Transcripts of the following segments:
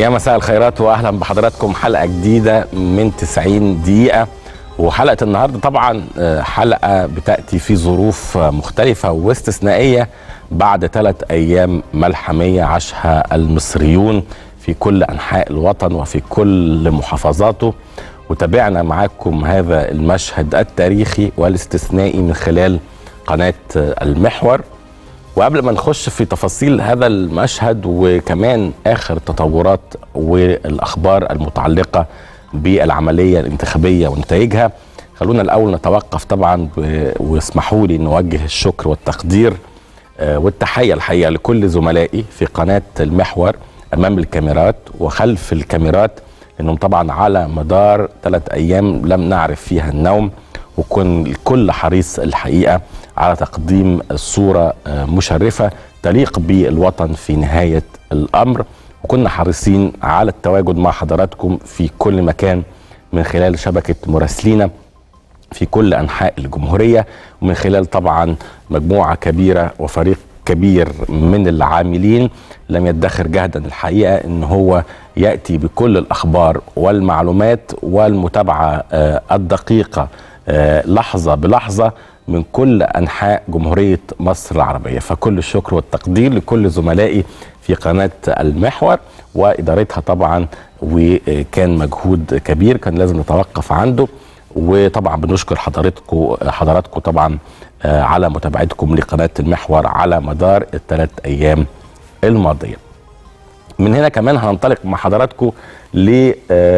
يا مساء الخيرات واهلا بحضراتكم حلقه جديده من 90 دقيقه وحلقه النهارده طبعا حلقه بتاتي في ظروف مختلفه واستثنائيه بعد ثلاث ايام ملحميه عاشها المصريون في كل انحاء الوطن وفي كل محافظاته وتابعنا معاكم هذا المشهد التاريخي والاستثنائي من خلال قناه المحور وقبل ما نخش في تفاصيل هذا المشهد وكمان اخر التطورات والاخبار المتعلقه بالعمليه الانتخابيه ونتائجها خلونا الاول نتوقف طبعا واسمحوا لي نوجه الشكر والتقدير والتحيه الحقيقه لكل زملائي في قناه المحور امام الكاميرات وخلف الكاميرات انهم طبعا على مدار ثلاث ايام لم نعرف فيها النوم وكن الكل حريص الحقيقه على تقديم صوره مشرفه تليق بالوطن في نهايه الامر وكنا حريصين على التواجد مع حضراتكم في كل مكان من خلال شبكه مراسلينا في كل انحاء الجمهوريه ومن خلال طبعا مجموعه كبيره وفريق كبير من العاملين لم يدخر جهدا الحقيقه ان هو ياتي بكل الاخبار والمعلومات والمتابعه الدقيقه لحظه بلحظه من كل انحاء جمهوريه مصر العربيه فكل الشكر والتقدير لكل زملائي في قناه المحور وادارتها طبعا وكان مجهود كبير كان لازم نتوقف عنده وطبعا بنشكر حضراتكم حضراتكم طبعا على متابعتكم لقناه المحور على مدار الثلاث ايام الماضيه. من هنا كمان هننطلق مع حضراتكم ل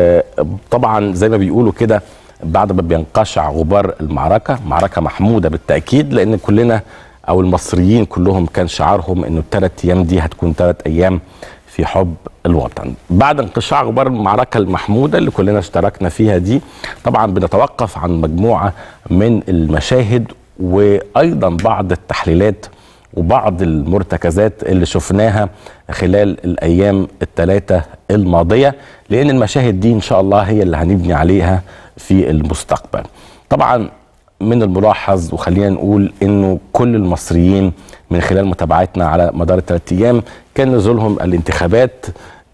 طبعا زي ما بيقولوا كده بعد ما بينقشع غبار المعركه، معركه محموده بالتاكيد لان كلنا او المصريين كلهم كان شعارهم انه الثلاث ايام دي هتكون ثلاث ايام في حب الوطن. بعد انقشاع غبار المعركه المحموده اللي كلنا اشتركنا فيها دي طبعا بنتوقف عن مجموعه من المشاهد وايضا بعض التحليلات وبعض المرتكزات اللي شفناها خلال الايام الثلاثه الماضيه لان المشاهد دي ان شاء الله هي اللي هنبني عليها في المستقبل. طبعا من الملاحظ وخلينا نقول انه كل المصريين من خلال متابعتنا على مدار الثلاث ايام كان نزولهم الانتخابات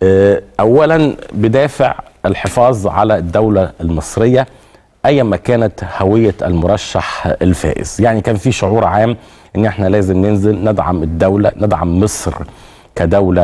اولا بدافع الحفاظ على الدوله المصريه ايا ما كانت هويه المرشح الفائز، يعني كان في شعور عام ان احنا لازم ننزل ندعم الدوله، ندعم مصر كدوله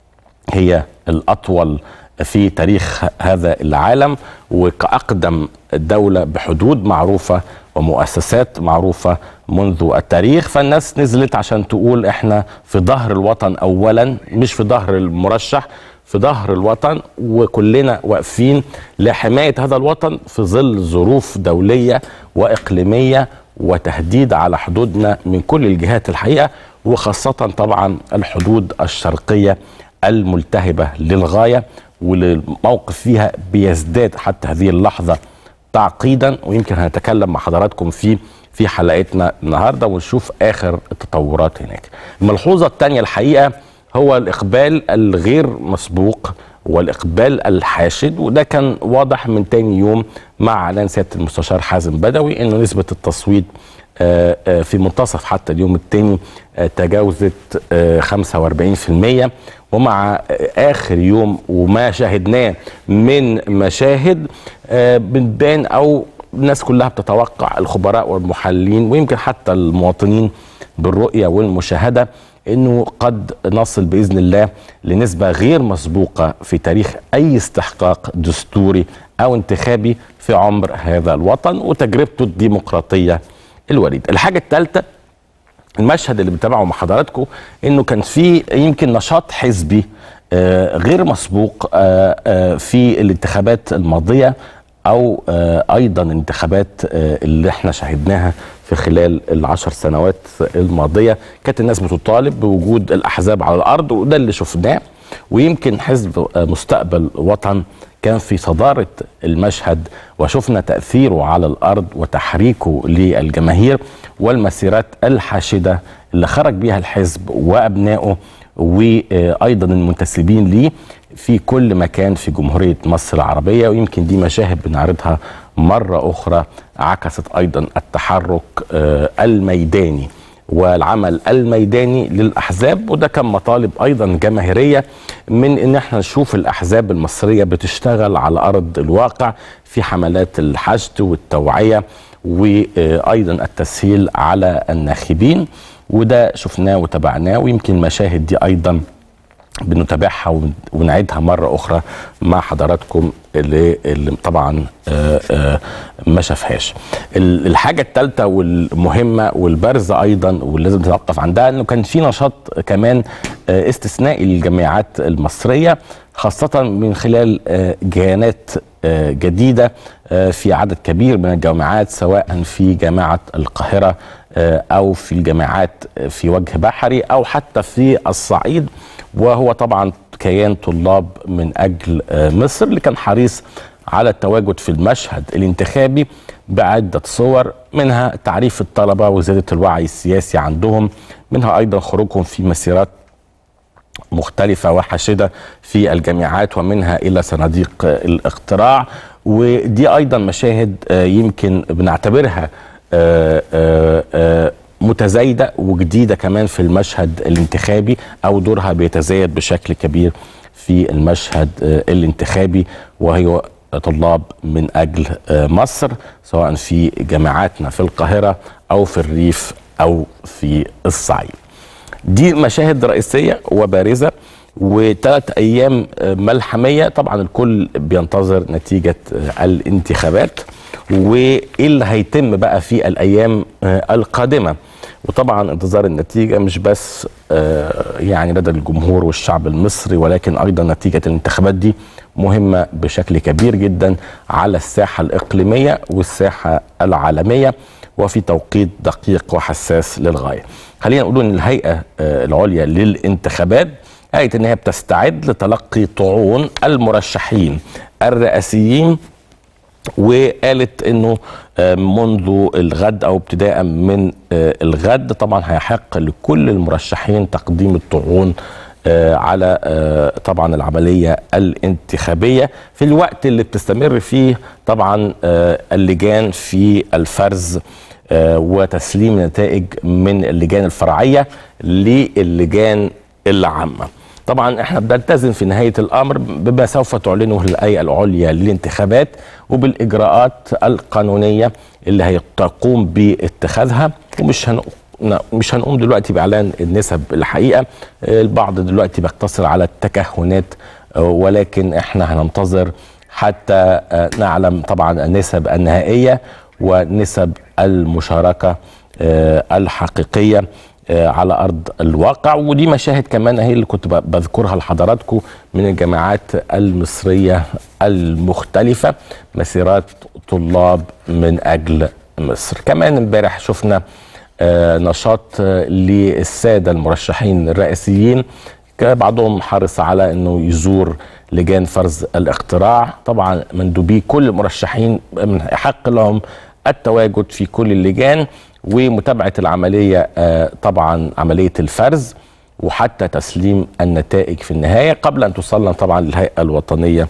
هي الاطول في تاريخ هذا العالم وكأقدم دولة بحدود معروفة ومؤسسات معروفة منذ التاريخ فالناس نزلت عشان تقول احنا في ظهر الوطن اولا مش في ظهر المرشح في ظهر الوطن وكلنا واقفين لحماية هذا الوطن في ظل ظروف دولية وإقليمية وتهديد على حدودنا من كل الجهات الحقيقة وخاصة طبعا الحدود الشرقية الملتهبة للغاية والموقف فيها بيزداد حتى هذه اللحظة تعقيدا ويمكن هنتكلم مع حضراتكم فيه في حلقتنا النهارده ونشوف اخر التطورات هناك. الملحوظه الثانيه الحقيقه هو الاقبال الغير مسبوق والاقبال الحاشد وده كان واضح من تاني يوم مع اعلان سياده المستشار حازم بدوي انه نسبه التصويت في منتصف حتى اليوم الثاني تجاوزت 45% ومع اخر يوم وما شاهدناه من مشاهد بتبان او الناس كلها بتتوقع الخبراء والمحللين ويمكن حتى المواطنين بالرؤيه والمشاهده انه قد نصل باذن الله لنسبه غير مسبوقه في تاريخ اي استحقاق دستوري او انتخابي في عمر هذا الوطن وتجربته الديمقراطيه الوليد. الحاجه الثالثه المشهد اللي بنتابعه مع حضراتكم انه كان في يمكن نشاط حزبي آه غير مسبوق آه آه في الانتخابات الماضيه او ايضا الانتخابات اللي احنا شاهدناها في خلال العشر سنوات الماضيه كانت الناس بتطالب بوجود الاحزاب على الارض وده اللي شفناه ويمكن حزب مستقبل وطن كان في صدارة المشهد وشفنا تأثيره على الأرض وتحريكه للجماهير والمسيرات الحاشدة اللي خرج بها الحزب وأبنائه وأيضا المنتسبين ليه في كل مكان في جمهورية مصر العربية ويمكن دي مشاهد بنعرضها مرة أخرى عكست أيضا التحرك الميداني والعمل الميداني للاحزاب وده كان مطالب ايضا جماهيريه من ان احنا نشوف الاحزاب المصريه بتشتغل على ارض الواقع في حملات الحشد والتوعيه وايضا التسهيل على الناخبين وده شفناه وتابعناه ويمكن المشاهد دي ايضا بنتابعها ونعيدها مرة أخرى مع حضراتكم اللي, اللي طبعا آآ آآ ما شافهاش الحاجة الثالثة والمهمة والبارزة أيضا واللي لازم نتوقف عندها أنه كان في نشاط كمان استثنائي للجامعات المصرية خاصة من خلال جهانات جديدة في عدد كبير من الجامعات سواء في جامعة القاهرة أو في الجامعات في وجه بحري أو حتى في الصعيد وهو طبعا كيان طلاب من اجل مصر اللي كان حريص على التواجد في المشهد الانتخابي بعده صور منها تعريف الطلبه وزياده الوعي السياسي عندهم منها ايضا خروجهم في مسيرات مختلفة وحاشدة في الجامعات ومنها إلى صناديق الاقتراع ودي أيضا مشاهد يمكن بنعتبرها متزايدة وجديدة كمان في المشهد الانتخابي أو دورها بيتزايد بشكل كبير في المشهد الانتخابي وهي طلاب من أجل مصر سواء في جامعاتنا في القاهرة أو في الريف أو في الصعيد دي مشاهد رئيسية وبارزة وثلاث أيام ملحمية طبعا الكل بينتظر نتيجة الانتخابات وايه اللي هيتم بقى في الايام القادمه وطبعا انتظار النتيجه مش بس يعني لدى الجمهور والشعب المصري ولكن ايضا نتيجه الانتخابات دي مهمه بشكل كبير جدا على الساحه الاقليميه والساحه العالميه وفي توقيت دقيق وحساس للغايه. خلينا نقول ان الهيئه العليا للانتخابات قالت ان هي بتستعد لتلقي طعون المرشحين الرئاسيين وقالت انه منذ الغد او ابتداء من الغد طبعا هيحق لكل المرشحين تقديم الطعون على طبعا العمليه الانتخابيه في الوقت اللي بتستمر فيه طبعا اللجان في الفرز وتسليم نتائج من اللجان الفرعيه للجان العامه. طبعا احنا بنلتزم في نهايه الامر بما سوف تعلنه الهيئه العليا للانتخابات وبالاجراءات القانونيه اللي هتقوم باتخاذها ومش هن... مش هنقوم دلوقتي باعلان النسب الحقيقه البعض دلوقتي بيقتصر على التكهنات ولكن احنا هننتظر حتى نعلم طبعا النسب النهائيه ونسب المشاركه الحقيقيه على ارض الواقع ودي مشاهد كمان هي اللي كنت بذكرها لحضراتكم من الجامعات المصريه المختلفه مسيرات طلاب من اجل مصر كمان امبارح شفنا نشاط للساده المرشحين الرئاسيين بعضهم حرص على انه يزور لجان فرز الاقتراع طبعا مندوبي كل المرشحين من حق لهم التواجد في كل اللجان ومتابعه العمليه طبعا عمليه الفرز وحتى تسليم النتائج في النهايه قبل ان تسلم طبعا للهيئه الوطنيه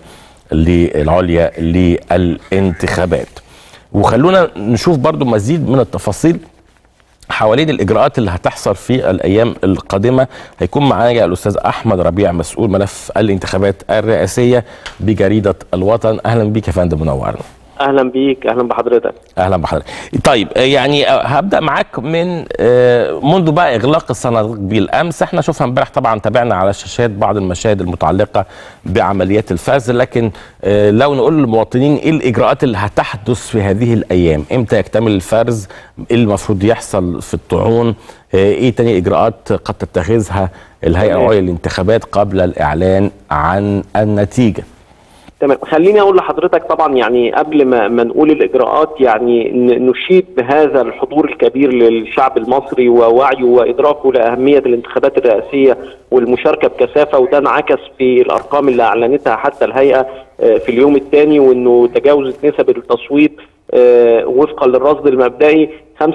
العليا للانتخابات. وخلونا نشوف برضو مزيد من التفاصيل حوالين الاجراءات اللي هتحصل في الايام القادمه هيكون معايا الاستاذ احمد ربيع مسؤول ملف الانتخابات الرئاسيه بجريده الوطن اهلا بيك يا فندم منورنا. اهلا بيك اهلا بحضرتك اهلا بحضرتك طيب يعني هبدا معاك من منذ بقى اغلاق الصناديق بالامس احنا شفنا امبارح طبعا تابعنا على الشاشات بعض المشاهد المتعلقه بعمليات الفرز لكن لو نقول للمواطنين ايه الاجراءات اللي هتحدث في هذه الايام امتى يكتمل الفرز ايه المفروض يحصل في الطعون ايه تاني اجراءات قد تتخذها الهيئه العليا للانتخابات قبل الاعلان عن النتيجه تمام خليني اقول لحضرتك طبعا يعني قبل ما, ما نقول الاجراءات يعني نشيد بهذا الحضور الكبير للشعب المصري ووعيه وادراكه لاهميه الانتخابات الرئاسيه والمشاركه بكثافه وده انعكس في الارقام اللي اعلنتها حتى الهيئه في اليوم الثاني وانه تجاوزت نسب التصويت وفقا للرصد المبدئي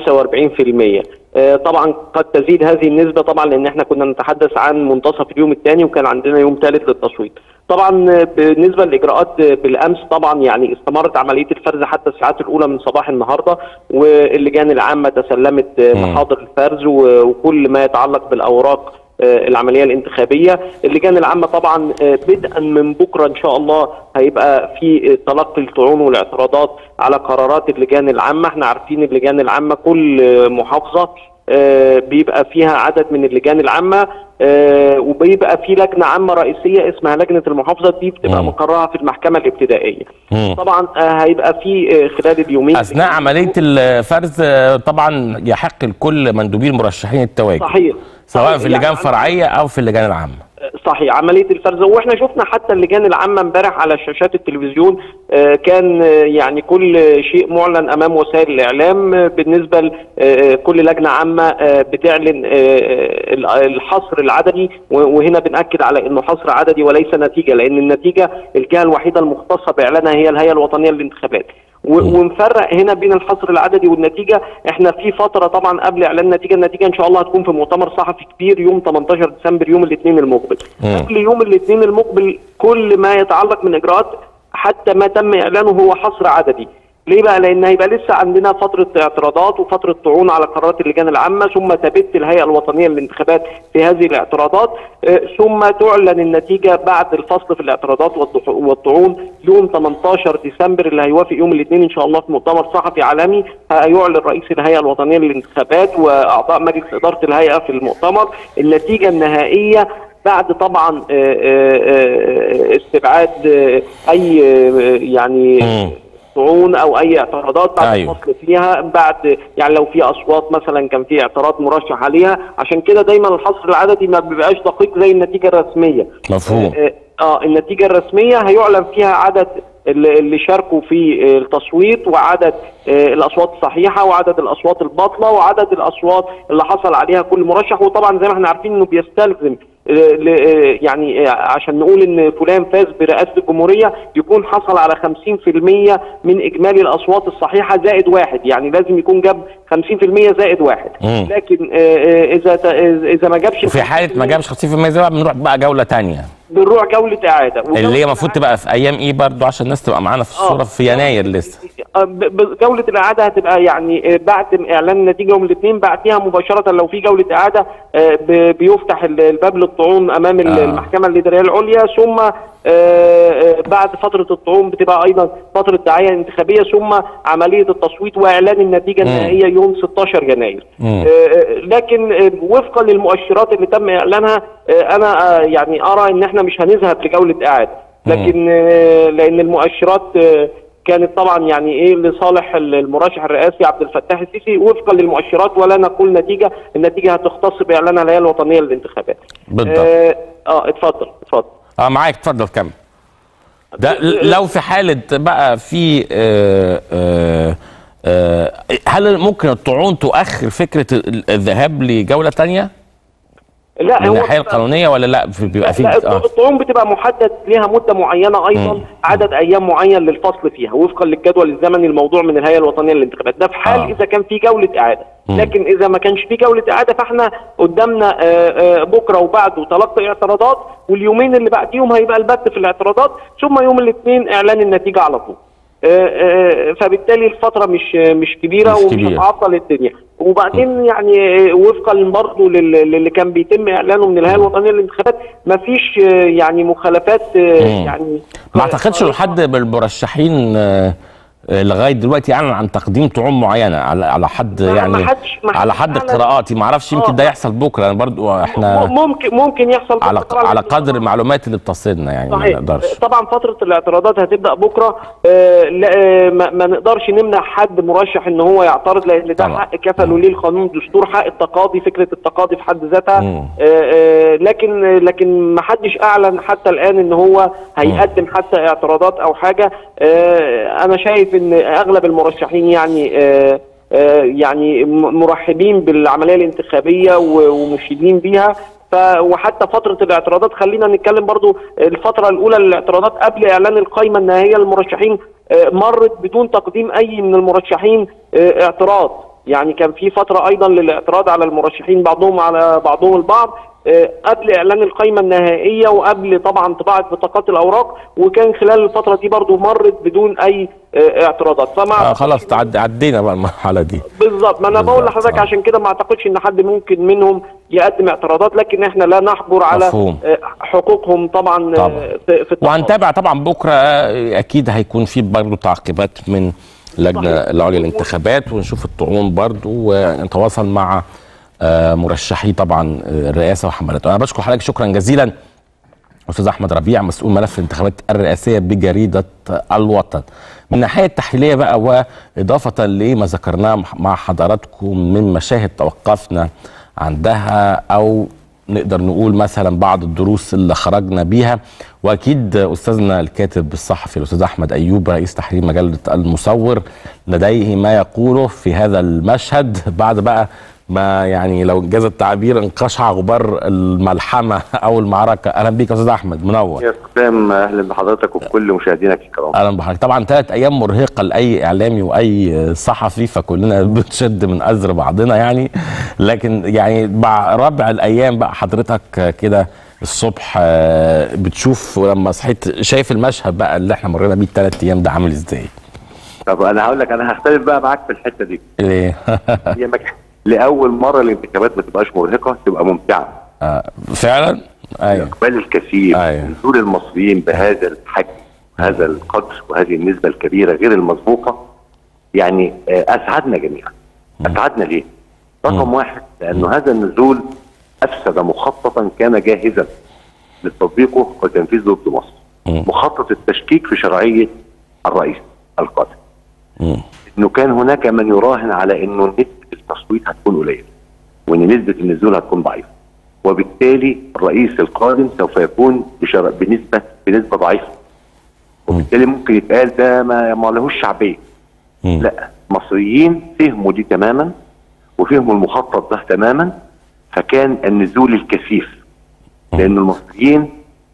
45% طبعا قد تزيد هذه النسبه طبعا لان احنا كنا نتحدث عن منتصف اليوم الثاني وكان عندنا يوم ثالث للتصويت طبعا بالنسبه للاجراءات بالامس طبعا يعني استمرت عمليه الفرز حتى الساعات الاولى من صباح النهارده واللجان العامه تسلمت محاضر الفرز وكل ما يتعلق بالاوراق العمليه الانتخابيه اللجان العامه طبعا بدءا من بكره ان شاء الله هيبقى في تلقي الطعون والاعتراضات على قرارات اللجان العامه احنا عارفين اللجان العامه كل محافظه بيبقى فيها عدد من اللجان العامه وبيبقى في لجنه عامه رئيسيه اسمها لجنه المحافظه دي بتبقى مقرها في المحكمه الابتدائيه. مم. طبعا هيبقى في خلال اليومين اثناء عمليه الفرز طبعا يحق لكل مندوبي المرشحين التواجد صحيح سواء في اللجان الفرعيه او في اللجان العامه. صحيح عمليه الفرز واحنا شفنا حتى اللجان العامه امبارح على شاشات التلفزيون كان يعني كل شيء معلن امام وسائل الاعلام بالنسبه لكل لجنه عامه بتعلن الحصر العددي وهنا بناكد على انه حصر عددي وليس نتيجه لان النتيجه الجهه الوحيده المختصه باعلانها هي الهيئه الوطنيه للانتخابات ونفرق هنا بين الحصر العددي والنتيجه احنا في فتره طبعا قبل اعلان النتيجه النتيجه ان شاء الله هتكون في مؤتمر صحفي كبير يوم 18 ديسمبر يوم الاثنين المقبل قبل يوم الاثنين المقبل كل ما يتعلق من اجراءات حتى ما تم اعلانه هو حصر عددي ليه بقى؟ لان هيبقى لسه عندنا فتره اعتراضات وفتره طعون على قرارات اللجان العامه ثم تبت الهيئه الوطنيه للانتخابات في هذه الاعتراضات اه ثم تعلن النتيجه بعد الفصل في الاعتراضات والطعون يوم 18 ديسمبر اللي هيوافق يوم الاثنين ان شاء الله في مؤتمر صحفي عالمي هيعلن رئيس الهيئه الوطنيه للانتخابات واعضاء مجلس اداره الهيئه في المؤتمر النتيجه النهائيه بعد طبعا استبعاد اي يعني طعون او اي اعتراضات بعد أيوة. الفصل فيها بعد يعني لو في اصوات مثلا كان في اعتراض مرشح عليها عشان كده دايما الحصر العددي ما بيبقاش دقيق زي النتيجه الرسميه مفهوم اه, آه النتيجه الرسميه هيعلن فيها عدد اللي شاركوا في التصويت وعدد الاصوات الصحيحه وعدد الاصوات الباطله وعدد الاصوات اللي حصل عليها كل مرشح وطبعا زي ما احنا عارفين انه بيستلزم يعني عشان نقول ان فلان فاز برئاسه الجمهوريه يكون حصل على 50% من اجمالي الاصوات الصحيحه زائد واحد يعني لازم يكون جاب 50% زائد واحد مم. لكن اذا اذا ما جابش وفي حاله ما جابش 50% زي بقى بنروح بقى جوله ثانيه بنروح جوله اعاده اللي هي المفروض تبقى في ايام ايه برضو عشان الناس تبقى معانا في الصوره في يناير لسه جوله الاعاده هتبقى يعني بعد اعلان النتيجه يوم الاثنين بعديها مباشره لو في جوله اعاده بيفتح الباب للطعون امام آه. المحكمه الاداريه العليا ثم بعد فتره الطعون بتبقى ايضا فتره دعايه انتخابيه ثم عمليه التصويت واعلان النتيجه النهائيه يوم 16 يناير لكن وفقا للمؤشرات اللي تم اعلانها انا يعني ارى ان احنا مش هنذهب لجوله اعاده لكن لان المؤشرات كانت طبعا يعني ايه لصالح المرشح الرئاسي عبد الفتاح السيسي وفقا للمؤشرات ولا نقول نتيجه النتيجه هتختص باعلانها الهيئه الوطنيه للانتخابات بالضبط اه, آه اتفضل اتفضل اه معاك اتفضل كمل ده لو في حاله بقى في آه آه آه هل ممكن الطعون تؤخر فكره الذهاب لجوله ثانيه؟ لا من الناحيه القانونيه ولا لا بيبقى في لا الطعون بتبقى محدد ليها مده معينه ايضا مم. عدد ايام معين للفصل فيها وفقا للجدول الزمني الموضوع من الهيئه الوطنيه للانتخابات ده في حال آه. اذا كان في جوله اعاده مم. لكن اذا ما كانش في جوله اعاده فاحنا قدامنا آه، آه، بكره وبعده تلقي اعتراضات واليومين اللي بعديهم هيبقى البت في الاعتراضات ثم يوم الاثنين اعلان النتيجه على طول آه، آه، فبالتالي الفتره مش مش كبيره مش ومش كبيرة. هتعطل الدنيا وبعدين يعني آه، وفقا برضه لل- للي كان بيتم اعلانه من الهيئه الوطنيه للانتخابات ما فيش آه، يعني مخالفات آه، مم. يعني ما اعتقدش لو حد بالمرشحين آه، آه، لغايه دلوقتي اعلن عن تقديم طعون معينه على على حد ما- يعني ما حدش- ما على حدش حد أعلن. قراءاتي ما اعرفش يمكن آه. ده يحصل بكره أنا برضو احنا م- ممكن ممكن يحصل على طبعاً على لأن قدر المعلومات اللي بتصلنا يعني ما صحيح نقدرش طبعا فتره الاعتراضات هتبدا بكره آه لا آه ما, ما نقدرش نمنع حد مرشح ان هو يعترض لان ده طبعاً. حق كفله ليه القانون الدستور حق التقاضي فكره التقاضي في حد ذاتها مم. آه آه لكن لكن ما حدش اعلن حتى الان ان هو هيقدم حتى اعتراضات او حاجه آه انا شايف ان اغلب المرشحين يعني آه آه يعني م- مرحبين بالعمليه الانتخابيه و- ومشيدين بيها ف وحتى فتره الاعتراضات خلينا نتكلم برضو الفتره الاولى للاعتراضات قبل اعلان القائمه النهائيه للمرشحين آه، مرت بدون تقديم اي من المرشحين آه، اعتراض يعني كان في فتره ايضا للاعتراض على المرشحين بعضهم على بعضهم البعض آه، قبل اعلان القائمه النهائيه وقبل طبعا طباعه بطاقات الاوراق وكان خلال الفتره دي برضو مرت بدون اي آه، اعتراضات فما آه خلاص تعد عدينا بقى المرحله دي بالظبط ما انا بقول بالظبط، لحضرتك آه. عشان كده ما اعتقدش ان حد ممكن منهم يقدم اعتراضات لكن احنا لا نحجر على مفهوم. آه، حقوقهم طبعا, آه، طبعا. في في التقاضي. وهنتابع طبعا بكره آه، اكيد هيكون في برضه تعقيبات من لجنه صحيح. العليا للانتخابات ونشوف الطعون برضه ونتواصل مع آه، مرشحي طبعا آه، الرئاسه وحملته انا بشكر حضرتك شكرا جزيلا استاذ احمد ربيع مسؤول ملف الانتخابات الرئاسيه بجريده الوطن من الناحيه التحليليه بقى واضافه لما ذكرناه مع حضراتكم من مشاهد توقفنا عندها او نقدر نقول مثلا بعض الدروس اللي خرجنا بيها واكيد استاذنا الكاتب الصحفي الاستاذ احمد ايوب رئيس تحرير مجله المصور لديه ما يقوله في هذا المشهد بعد بقى ما يعني لو انجاز التعبير انقشع غبار الملحمه او المعركه اهلا بيك يا استاذ احمد منور يا اسلام اهلا بحضرتك وبكل مشاهدينك الكرام اهلا بحضرتك طبعا ثلاث ايام مرهقه لاي اعلامي واي صحفي فكلنا بنشد من ازر بعضنا يعني لكن يعني مع ربع الايام بقى حضرتك كده الصبح آه، بتشوف لما صحيت شايف المشهد بقى اللي احنا مرينا بيه الثلاث ايام ده عامل ازاي؟ طب انا هقول لك انا هختلف بقى معاك في الحته دي ليه؟ هي مك... لاول مره الانتخابات ما تبقاش مرهقه تبقى ممتعه آه، فعلا؟ ايوه اقبال الكثير أيوة. نزول المصريين بهذا الحجم هذا القدر وهذه النسبه الكبيره غير المسبوقه يعني آه، اسعدنا جميعا اسعدنا ليه؟ رقم واحد لانه هذا النزول افسد مخططا كان جاهزا لتطبيقه وتنفيذه ضد مصر مم. مخطط التشكيك في شرعيه الرئيس القادم مم. انه كان هناك من يراهن على انه نسبه التصويت هتكون قليله وان نسبه النزول هتكون ضعيفه وبالتالي الرئيس القادم سوف يكون بشر... بنسبه بنسبه ضعيفه وبالتالي ممكن يتقال ده ما, ما لهوش شعبيه مم. لا مصريين فهموا دي تماما وفهموا المخطط ده تماما فكان النزول الكثيف لان المصريين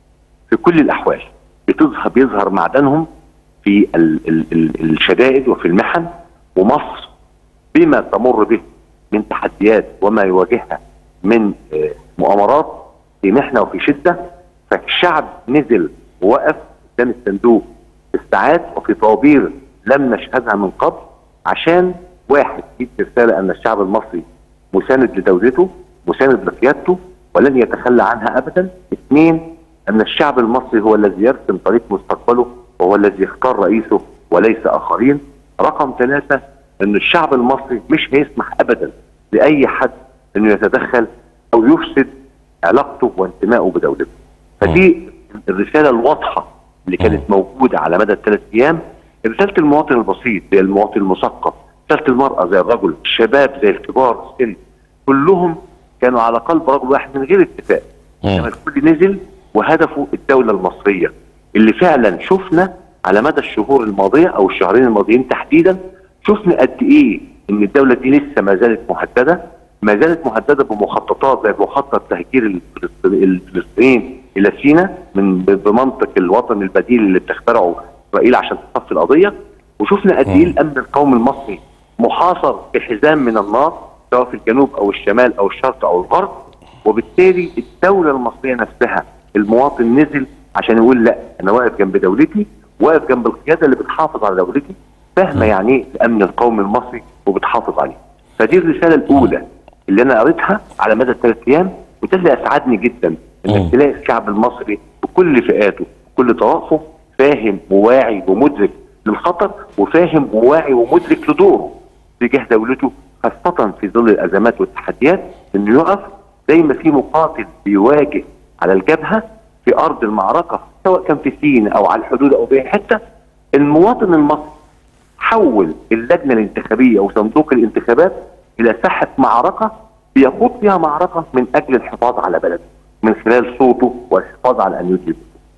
في كل الاحوال بتظهر بيظهر معدنهم في ال ال ال الشدائد وفي المحن ومصر بما تمر به من تحديات وما يواجهها من آه، مؤامرات في محنه وفي شده فالشعب نزل ووقف قدام الصندوق في الساعات وفي طوابير لم نشهدها من قبل عشان واحد يدي رساله ان الشعب المصري مساند لدولته مساند لقيادته ولن يتخلى عنها ابدا اثنين ان الشعب المصري هو الذي يرسم طريق مستقبله وهو الذي يختار رئيسه وليس اخرين رقم ثلاثه ان الشعب المصري مش هيسمح ابدا لاي حد انه يتدخل او يفسد علاقته وانتمائه بدولته فدي الرساله الواضحه اللي كانت موجوده على مدى الثلاث ايام رساله المواطن البسيط زي المواطن المثقف رساله المراه زي الرجل الشباب زي الكبار السن كلهم كانوا على قلب رجل واحد من غير اتفاق مم. انما الكل نزل وهدفه الدوله المصريه اللي فعلا شفنا على مدى الشهور الماضيه او الشهرين الماضيين تحديدا شفنا قد ايه ان الدوله دي لسه ما زالت مهدده ما زالت مهدده بمخططات زي مخطط تهجير الفلسطيني- الفلسطينيين الى سيناء من بمنطق الوطن البديل اللي بتخترعه اسرائيل عشان تصفي القضيه وشفنا قد ايه الامن القومي المصري محاصر بحزام من النار سواء في الجنوب او الشمال او الشرق او الغرب وبالتالي الدوله المصريه نفسها المواطن نزل عشان يقول لا انا واقف جنب دولتي واقف جنب القياده اللي بتحافظ على دولتي فاهمه يعني ايه الامن القومي المصري وبتحافظ عليه فدي الرساله الاولى اللي انا قريتها على مدى الثلاث ايام وده اللي اسعدني جدا مم. انك تلاقي الشعب المصري بكل فئاته بكل طوائفه فاهم وواعي ومدرك للخطر وفاهم وواعي ومدرك لدوره تجاه دولته خاصة في ظل الأزمات والتحديات إنه يقف زي ما في مقاتل بيواجه على الجبهة في أرض المعركة سواء كان في سيناء أو على الحدود أو في أي حتة المواطن المصري حول اللجنة الانتخابية وصندوق الانتخابات إلى ساحة معركة بيخوض فيها معركة من أجل الحفاظ على بلده من خلال صوته والحفاظ على أنيوته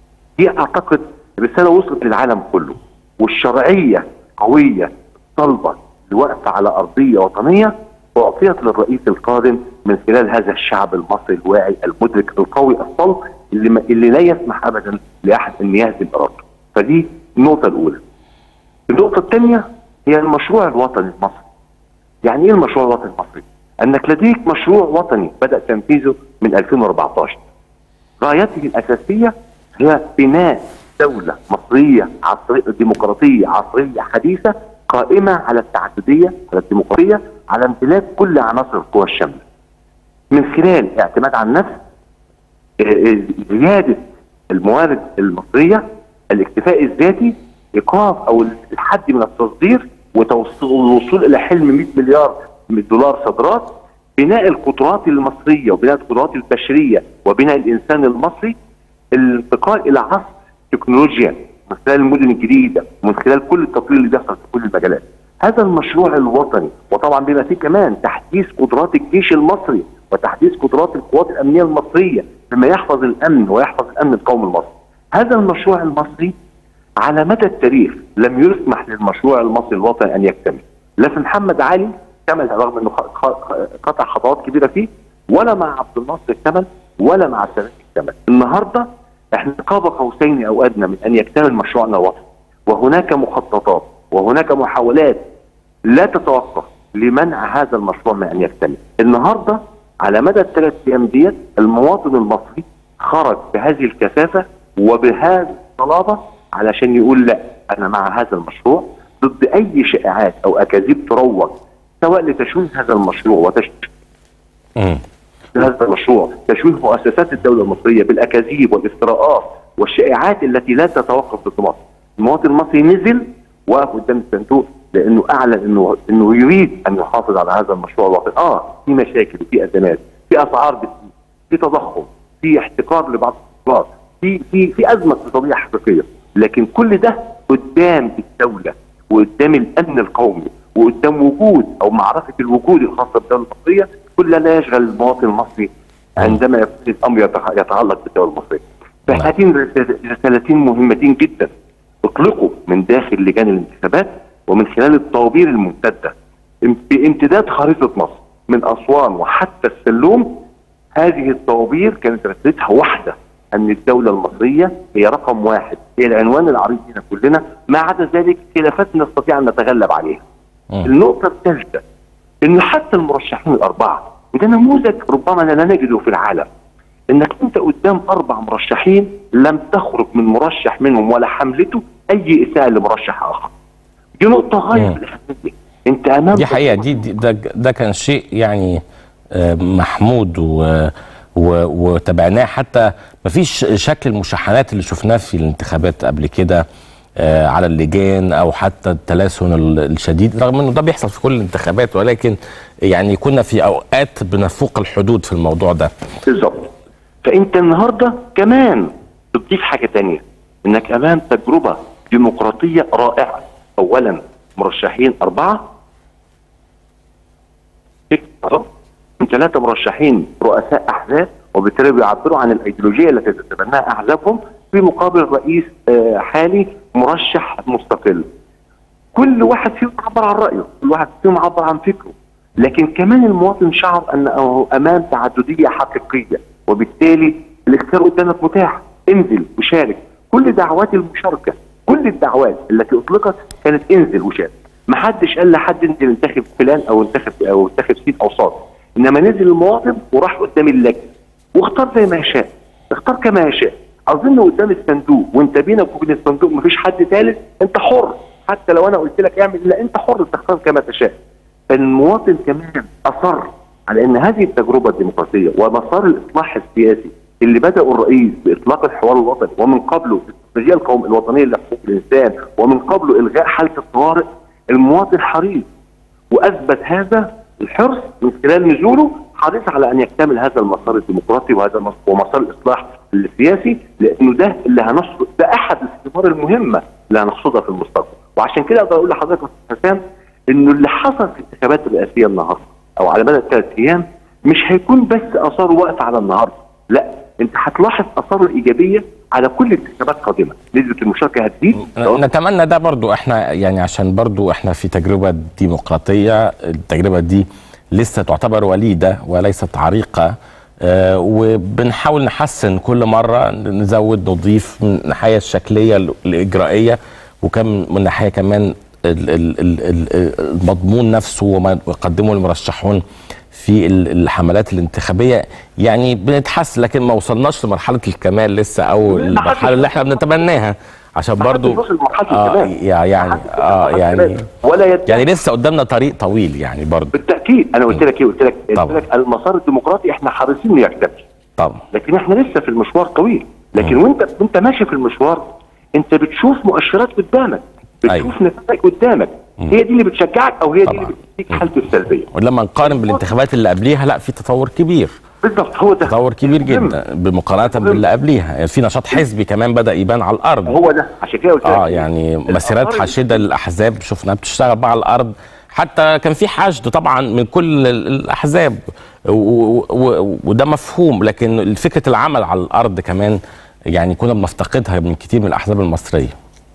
دي اعتقد رساله وصلت للعالم كله والشرعيه قويه صلبه الواقفه على ارضيه وطنيه اعطيت للرئيس القادم من خلال هذا الشعب المصري الواعي المدرك القوي الصلب اللي ما اللي لا يسمح ابدا لاحد ان يهزم ارادته فدي النقطه الاولى النقطه الثانيه هي المشروع الوطني المصري يعني ايه المشروع الوطني المصري؟ انك لديك مشروع وطني بدا تنفيذه من 2014 غايته الاساسيه هي بناء دوله مصريه عصريه ديمقراطيه عصريه حديثه قائمه على التعدديه على الديمقراطيه على امتلاك كل عناصر القوى الشامله من خلال اعتماد على النفس زياده الموارد المصريه الاكتفاء الذاتي ايقاف او الحد من التصدير والوصول الى حلم 100 مليار من دولار صادرات بناء القدرات المصريه وبناء القدرات البشريه وبناء الانسان المصري الانتقال الى عصر تكنولوجيا من خلال المدن الجديده ومن خلال كل التطوير اللي بيحصل في كل المجالات. هذا المشروع الوطني وطبعا بما فيه كمان تحديث قدرات الجيش المصري وتحديث قدرات القوات الامنيه المصريه بما يحفظ الامن ويحفظ الامن القومي المصري. هذا المشروع المصري على مدى التاريخ لم يسمح للمشروع المصري الوطني ان يكتمل. لا في محمد علي كمل رغم انه قطع خطوات كبيره فيه ولا مع عبد الناصر اكتمل ولا مع السادات اكتمل. النهارده احنا قاب قوسين او ادنى من ان يكتمل مشروعنا الوطني وهناك مخططات وهناك محاولات لا تتوقف لمنع هذا المشروع من ان يكتمل. النهارده على مدى الثلاث ايام ديت المواطن المصري خرج بهذه الكثافه وبهذه الصلابه علشان يقول لا انا مع هذا المشروع ضد اي شائعات او اكاذيب تروج سواء لتشويه هذا المشروع وتشويه هذا المشروع تشويه مؤسسات الدوله المصريه بالاكاذيب والافتراءات والشائعات التي لا تتوقف ضد مصر. المواطن المصري نزل وقف قدام الصندوق لانه اعلن انه انه يريد ان يحافظ على هذا المشروع الوطني، اه في مشاكل وفي ازمات، في اسعار بتزيد، في تضخم، في احتكار لبعض القطاعات، في في في ازمه اقتصاديه حقيقيه، لكن كل ده قدام الدوله وقدام الامن القومي وقدام وجود او معرفه الوجود الخاصه بالدوله المصريه كل لا يشغل المواطن المصري عندما يكون الامر يتعلق بالدوله المصريه. فهاتين رسالتين مهمتين جدا اطلقوا من داخل لجان الانتخابات ومن خلال الطوابير الممتده بامتداد خريطه مصر من اسوان وحتى السلوم هذه الطوابير كانت رسالتها واحده ان الدوله المصريه هي رقم واحد هي العنوان العريض لنا كلنا ما عدا ذلك خلافات نستطيع ان نتغلب عليها. م. النقطه الثالثه انه حتى المرشحين الاربعه وده نموذج ربما لا نجده في العالم انك انت قدام اربع مرشحين لم تخرج من مرشح منهم ولا حملته اي اساءه لمرشح اخر. دي نقطه غايه في الاهميه. انت امام دي حقيقه دي, دي ده, ده كان شيء يعني محمود و وتابعناه حتى ما فيش شكل المشاحنات اللي شفناه في الانتخابات قبل كده على اللجان او حتى التلاسن الشديد رغم انه ده بيحصل في كل الانتخابات ولكن يعني كنا في اوقات بنفوق الحدود في الموضوع ده بالظبط فانت النهارده كمان بتضيف حاجه تانية انك امام تجربه ديمقراطيه رائعه اولا مرشحين اربعه ثلاثه مرشحين رؤساء احزاب وبالتالي بيعبروا عن الايديولوجيه التي تتبناها احزابهم في مقابل رئيس حالي مرشح مستقل. كل واحد فيهم عبر عن رايه، كل واحد فيهم عبر عن فكره. لكن كمان المواطن شعر انه امام تعدديه حقيقيه وبالتالي الاختيار قدامك متاح، انزل وشارك. كل دعوات المشاركه، كل الدعوات التي اطلقت كانت انزل وشارك. ما حدش قال لحد انزل انتخب فلان او انتخب او انتخب سين او صاد. انما نزل المواطن وراح قدام اللجنه واختار زي ما يشاء اختار كما يشاء اظن قدام الصندوق وانت بينك وبين الصندوق مفيش حد ثالث انت حر حتى لو انا قلت لك اعمل لا انت حر تختار كما تشاء فالمواطن كمان اصر على ان هذه التجربه الديمقراطيه ومسار الاصلاح السياسي اللي بدأوا الرئيس باطلاق الحوار الوطني ومن قبله الاستراتيجيه القوم الوطنيه لحقوق الانسان ومن قبله الغاء حاله الطوارئ المواطن حريص واثبت هذا الحرص من خلال نزوله حريص على ان يكتمل هذا المسار الديمقراطي وهذا ومسار الاصلاح السياسي لانه ده اللي هنحصد ده احد الثمار المهمه اللي هنحصدها في المستقبل وعشان كده اقدر اقول لحضرتك يا حسام انه اللي حصل في الانتخابات الرئاسيه النهارده او على مدى الثلاث ايام مش هيكون بس اثاره واقف على النهارده لا انت هتلاحظ اثاره الايجابيه على كل انتخابات قادمه نسبه المشاركه هتزيد نتمنى ده برضو احنا يعني عشان برضو احنا في تجربه ديمقراطيه التجربه دي لسه تعتبر وليده وليست عريقه آه وبنحاول نحسن كل مره نزود نضيف من الناحيه الشكليه الاجرائيه وكم من ناحيه كمان ال- ال- ال- ال- المضمون نفسه وما يقدمه المرشحون في ال- الحملات الانتخابيه يعني بنتحس لكن ما وصلناش لمرحله الكمال لسه او المرحله اللي احنا بنتمناها عشان برضو وصل لمرحله آه الكمال يع- يعني اه يعني ولا يد... يعني لسه قدامنا طريق طويل يعني برضو بالتاكيد انا قلت لك ايه قلت لك قلت طبعا. لك المسار الديمقراطي احنا حريصين انه يكتمل طبعا لكن احنا لسه في المشوار طويل لكن وانت وانت ماشي في المشوار انت بتشوف مؤشرات قدامك بتشوف أيوة. نتائج قدامك هي دي اللي بتشجعك او هي دي طبعا. اللي بتديك حالته السلبيه ولما نقارن بالانتخابات اللي قبليها لا في تطور كبير بالظبط هو ده تطور كبير مهم. جدا بمقارنه باللي قبليها يعني في نشاط حزبي كمان بدا يبان على الارض هو ده عشان كده قلت لك اه يعني مسيرات الآثار حاشده للاحزاب شفناها بتشتغل بقى على الارض حتى كان في حشد طبعا من كل ال- الاحزاب و- و- و- وده مفهوم لكن فكره العمل على الارض كمان يعني كنا بنفتقدها من كتير من الاحزاب المصريه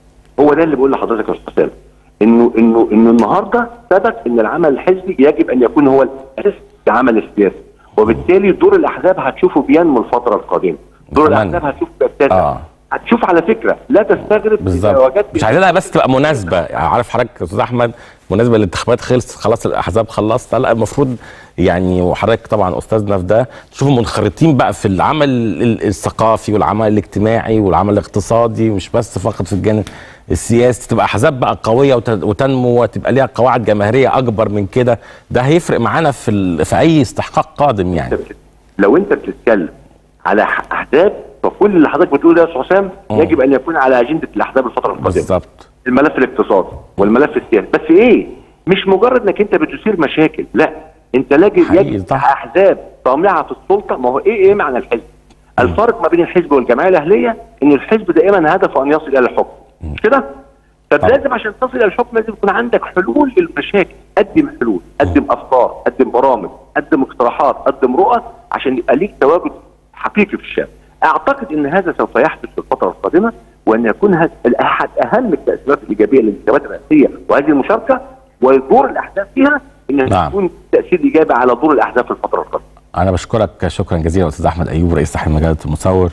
هو ده اللي بقول لحضرتك يا استاذ سامي انه انه انه النهارده ثبت ان العمل الحزبي يجب ان يكون هو الاساس في العمل السياسي وبالتالي دور الاحزاب هتشوفه بينمو الفتره القادمه دور أتمنى. الاحزاب هتشوف بيبتدع آه. هتشوف على فكره لا تستغرب إذا بالظبط وجدت مش عايزينها بس تبقى مناسبه يعني عارف حضرتك يا استاذ احمد مناسبه للانتخابات خلصت خلاص الاحزاب خلصت لا المفروض يعني وحضرتك طبعا استاذنا في ده تشوفوا منخرطين بقى في العمل ال- الثقافي والعمل الاجتماعي والعمل الاقتصادي مش بس فقط في الجانب السياسي تبقى احزاب بقى قويه وت- وتنمو وتبقى ليها قواعد جماهيريه اكبر من كده ده هيفرق معانا في ال- في اي استحقاق قادم يعني لو انت بتتكلم على ح- احزاب فكل اللي حضرتك بتقوله ده يا استاذ حسام مم. يجب ان يكون على اجنده الاحزاب الفتره القادمه بالظبط الملف الاقتصادي والملف السياسي بس ايه مش مجرد انك انت بتثير مشاكل لا انت لاجل حقيقي يجب صح. احزاب طامعه في السلطه ما هو ايه ايه معنى الحزب الفرق ما بين الحزب والجمعيه الاهليه ان الحزب دائما هدفه ان يصل الى الحكم مش كده فلازم عشان تصل الى الحكم لازم يكون عندك حلول للمشاكل قدم حلول قدم افكار قدم برامج قدم اقتراحات قدم رؤى عشان يبقى ليك تواجد حقيقي في الشارع اعتقد ان هذا سوف يحدث في الفتره القادمه وان يكون هذا احد اهم التاثيرات الايجابيه للانتخابات الرئاسيه وهذه المشاركه ودور الاحزاب فيها ان نعم. يكون تاثير ايجابي على دور الاحزاب في الفتره القادمه انا بشكرك شكرا جزيلا استاذ احمد ايوب رئيس تحرير مجله المصور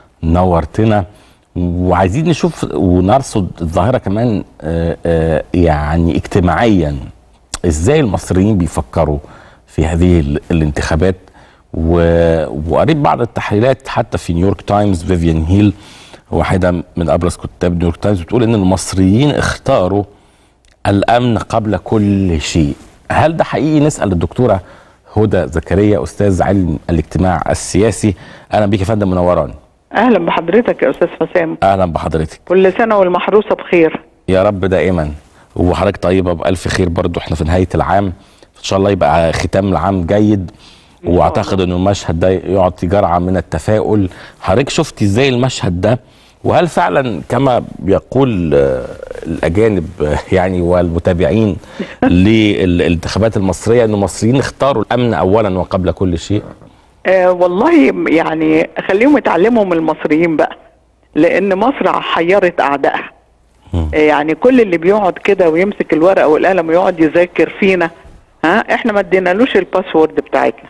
نورتنا وعايزين نشوف ونرصد الظاهره كمان آه، آه، يعني اجتماعيا ازاي المصريين بيفكروا في هذه ال- الانتخابات و- وقريت بعض التحليلات حتى في نيويورك تايمز فيفيان هيل واحده من ابرز كتاب نيويورك تايمز بتقول ان المصريين اختاروا الامن قبل كل شيء هل ده حقيقي نسال الدكتوره هدى زكريا استاذ علم الاجتماع السياسي اهلا بيك يا فندم منوراني اهلا بحضرتك يا استاذ حسام اهلا بحضرتك كل سنه والمحروسه بخير يا رب دائما وحضرتك طيبه بالف خير برضو احنا في نهايه العام ان شاء الله يبقى ختام العام جيد واعتقد انه المشهد ده يعطي جرعه من التفاؤل حضرتك شفتي ازاي المشهد ده وهل فعلا كما بيقول آه، الاجانب آه، يعني والمتابعين للانتخابات المصريه ان المصريين اختاروا الامن اولا وقبل كل شيء آه والله يعني خليهم يتعلموا من المصريين بقى لان مصر حيرت اعدائها مم. آه يعني كل اللي بيقعد كده ويمسك الورقه والقلم ويقعد يذاكر فينا ها احنا ما ادينالوش الباسورد بتاعتنا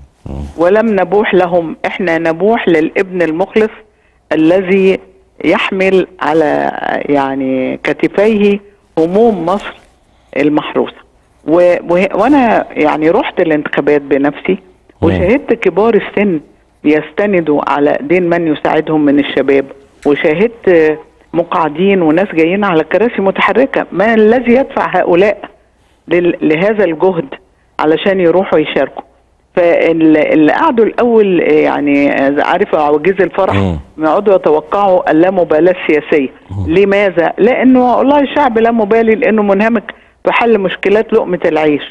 ولم نبوح لهم احنا نبوح للابن المخلص الذي يحمل على يعني كتفيه هموم مصر المحروسه و... و... وانا يعني رحت الانتخابات بنفسي وشاهدت كبار السن يستندوا على ايدين من يساعدهم من الشباب وشاهدت مقعدين وناس جايين على كراسي متحركه ما الذي يدفع هؤلاء لل... لهذا الجهد علشان يروحوا يشاركوا فاللي قعدوا الاول يعني عارف عواجيز الفرح مم. يقعدوا يتوقعوا اللامبالاه السياسيه لماذا؟ لانه والله الشعب لا مبالي لانه منهمك في حل مشكلات لقمه العيش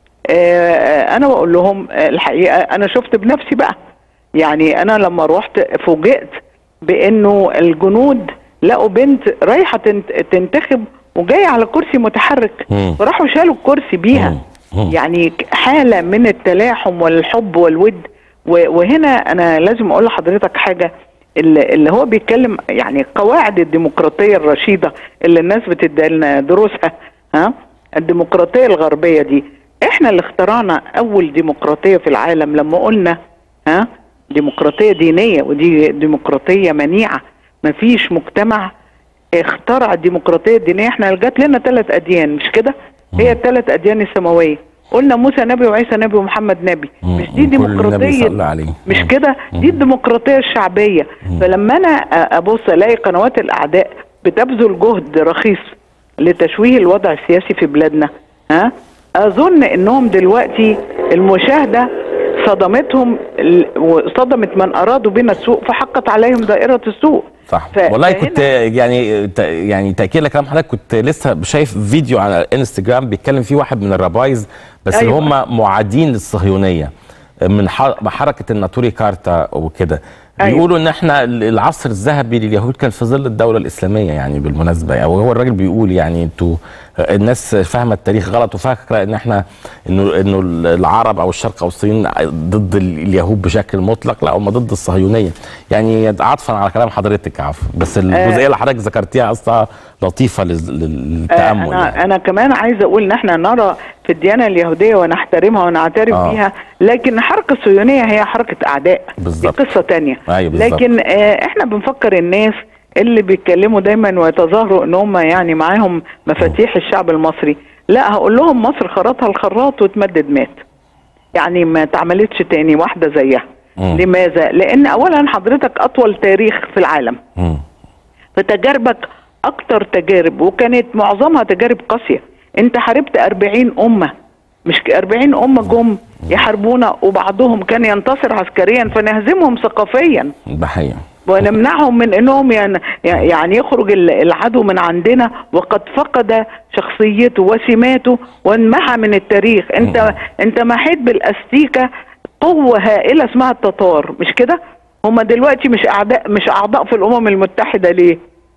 آه، انا بقول لهم آه، الحقيقه انا شفت بنفسي بقى يعني انا لما روحت فوجئت بانه الجنود لقوا بنت رايحه تنت- تنتخب وجايه على كرسي متحرك مم. فراحوا شالوا الكرسي بيها مم. مم. يعني ك- حاله من التلاحم والحب والود و- وهنا انا لازم اقول لحضرتك حاجه اللي اللي هو بيتكلم يعني قواعد الديمقراطيه الرشيده اللي الناس بتدي لنا دروسها ها الديمقراطيه الغربيه دي احنا اللي اخترعنا اول ديمقراطيه في العالم لما قلنا ها ديمقراطيه دينيه ودي ديمقراطيه منيعه مفيش مجتمع اخترع الديمقراطيه الدينيه احنا جات لنا ثلاث اديان مش كده هي الثلاث اديان السماويه قلنا موسى نبي وعيسى نبي ومحمد نبي مم. مش دي وكل النبي ديمقراطيه صلى عليه. مش مم. كده دي الديمقراطيه الشعبيه فلما انا أ- ابص الاقي قنوات الاعداء بتبذل جهد رخيص لتشويه الوضع السياسي في بلادنا ها اظن انهم دلوقتي المشاهده صدمتهم ال- وصدمت من ارادوا بنا السوء فحقت عليهم دائره السوء صح ف- والله فهنا- كنت يعني ت- يعني تاكيد لكلام حضرتك كنت لسه شايف فيديو على الانستجرام بيتكلم فيه واحد من الربايز بس أيوة. اللي هم معادين للصهيونيه من ح- حركه الناتوري كارتا وكده أيوة. بيقولوا ان احنا العصر الذهبي لليهود كان في ظل الدوله الاسلاميه يعني بالمناسبه او هو الراجل بيقول يعني انتوا الناس فاهمه التاريخ غلط وفاكره ان احنا انه انه العرب او الشرق او الصين ضد اليهود بشكل مطلق لا هم ضد الصهيونيه يعني عطفا على كلام حضرتك عفوا بس الجزئيه اللي حضرتك ذكرتيها اصلا لطيفه لل- للتامل انا يعني. انا كمان عايزه اقول ان احنا نرى في الديانه اليهوديه ونحترمها ونعترف آه. بيها لكن الحركه الصهيونيه هي حركه اعداء بالظبط. دي قصه تانية أيوة بالظبط. لكن آه احنا بنفكر الناس اللي بيتكلموا دايما ويتظاهروا ان هم يعني معاهم مفاتيح الشعب المصري لا هقول لهم مصر خرطها الخراط وتمدد مات يعني ما اتعملتش تاني واحده زيها مم. لماذا لان اولا حضرتك اطول تاريخ في العالم مم. فتجاربك اكتر تجارب وكانت معظمها تجارب قاسيه انت حاربت 40 امه مش ك- 40 امه جم يحاربونا وبعضهم كان ينتصر عسكريا فنهزمهم ثقافيا ده حقيقي ونمنعهم من انهم ين- يعني يخرج ال- العدو من عندنا وقد فقد شخصيته وسماته وانمحى من التاريخ انت انت محيت بالاستيكه قوه هائله اسمها التتار مش كده هما دلوقتي مش اعداء مش اعضاء في الامم المتحده ليه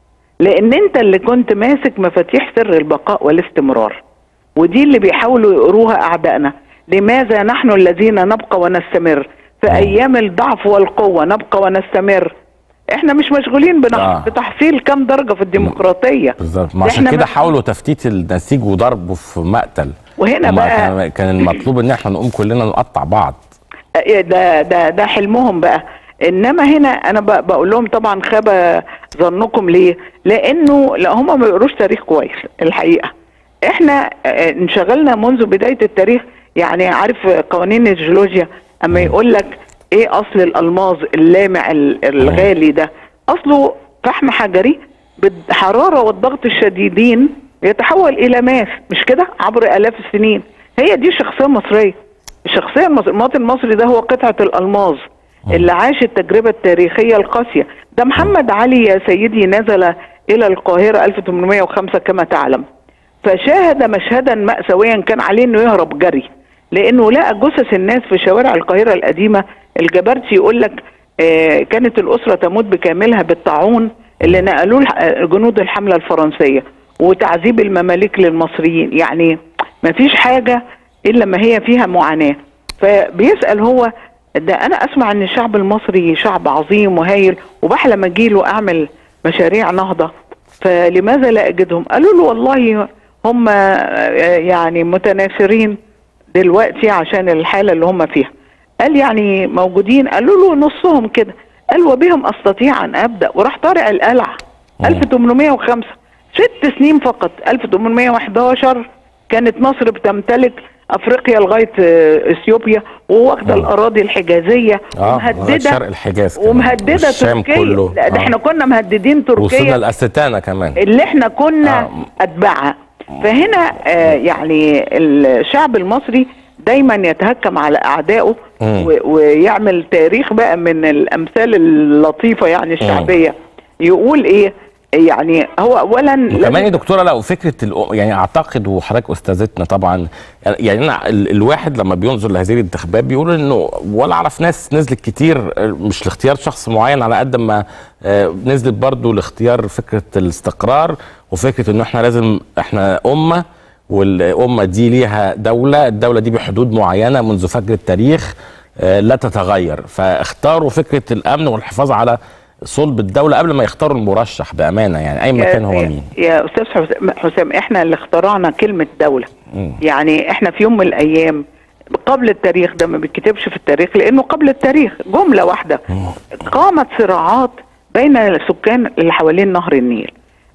لان انت اللي كنت ماسك مفاتيح سر البقاء والاستمرار ودي اللي بيحاولوا يقروها اعدائنا لماذا نحن الذين نبقى ونستمر في ايام الضعف والقوه نبقى ونستمر احنا مش مشغولين بنح... آه. بتحصيل كام درجه في الديمقراطيه بالظبط ما إحنا عشان كده ما- حاولوا تفتيت النسيج وضربه في مقتل وهنا وما بقى- كان- كان المطلوب ان احنا نقوم كلنا نقطع بعض إيه ده ده ده حلمهم بقى انما هنا انا ب- بقول لهم طبعا خاب ظنكم ليه لانه لا هم ما بيقروش تاريخ كويس الحقيقه احنا آه، انشغلنا منذ بدايه التاريخ يعني عارف قوانين الجيولوجيا اما يقول لك ايه اصل الالماظ اللامع ال- الغالي ده اصله فحم حجري بالحراره والضغط الشديدين يتحول الى ماس مش كده عبر الاف السنين هي دي الشخصيه المصريه الشخصيه المصرية المواطن المصري ده هو قطعه الالماظ اللي عاش التجربه التاريخيه القاسيه ده محمد علي يا سيدي نزل الى القاهره 1805 كما تعلم فشاهد مشهدا مأساويا كان عليه انه يهرب جري لانه لقى جثث الناس في شوارع القاهره القديمه الجبرتي يقول لك آه كانت الاسره تموت بكاملها بالطاعون اللي نقلوه الح- آه، جنود الحمله الفرنسيه وتعذيب المماليك للمصريين يعني ما فيش حاجه الا ما هي فيها معاناه فبيسال هو ده انا اسمع ان الشعب المصري شعب عظيم وهايل وبحلم اجيله اعمل مشاريع نهضه فلماذا لا اجدهم قالوا له والله هم آه، يعني متنافرين دلوقتي عشان الحاله اللي هم فيها قال يعني موجودين قالوا له نصهم كده قال وبهم استطيع ان ابدا وراح طارع القلعه 1805 ست سنين فقط 1811 كانت مصر بتمتلك افريقيا لغايه آه، اثيوبيا وواخده آه. الاراضي الحجازيه اه ومهدده شرق الحجاز كمان. ومهدده والشام تركيا كله لا ده آه. احنا كنا مهددين وصلنا تركيا الاستانه كمان اللي احنا كنا آه. اتباعها فهنا آه يعني الشعب المصري دايما يتهكم على اعدائه مم. و- ويعمل تاريخ بقى من الامثال اللطيفه يعني الشعبيه يقول ايه يعني هو اولا وكمان لازم- يا دكتوره لو فكره الأ- يعني اعتقد وحضرتك استاذتنا طبعا يعني انا ال- الواحد لما بينظر لهذه الانتخابات بيقول انه ولا اعرف ناس نزلت كتير آه، مش لاختيار شخص معين على قد ما آه، نزلت برضو لاختيار فكره الاستقرار وفكره انه احنا لازم احنا امه والامه دي ليها دوله الدوله دي بحدود معينه منذ فجر التاريخ آه، لا تتغير فاختاروا فكره الامن والحفاظ على صلب الدوله قبل ما يختاروا المرشح بامانه يعني اي مكان هو يا- مين يا استاذ حسام- حسام احنا اللي اخترعنا كلمه دوله يعني احنا في يوم من الايام قبل التاريخ ده ما بيتكتبش في التاريخ لانه قبل التاريخ جمله واحده قامت صراعات بين السكان اللي حوالين نهر النيل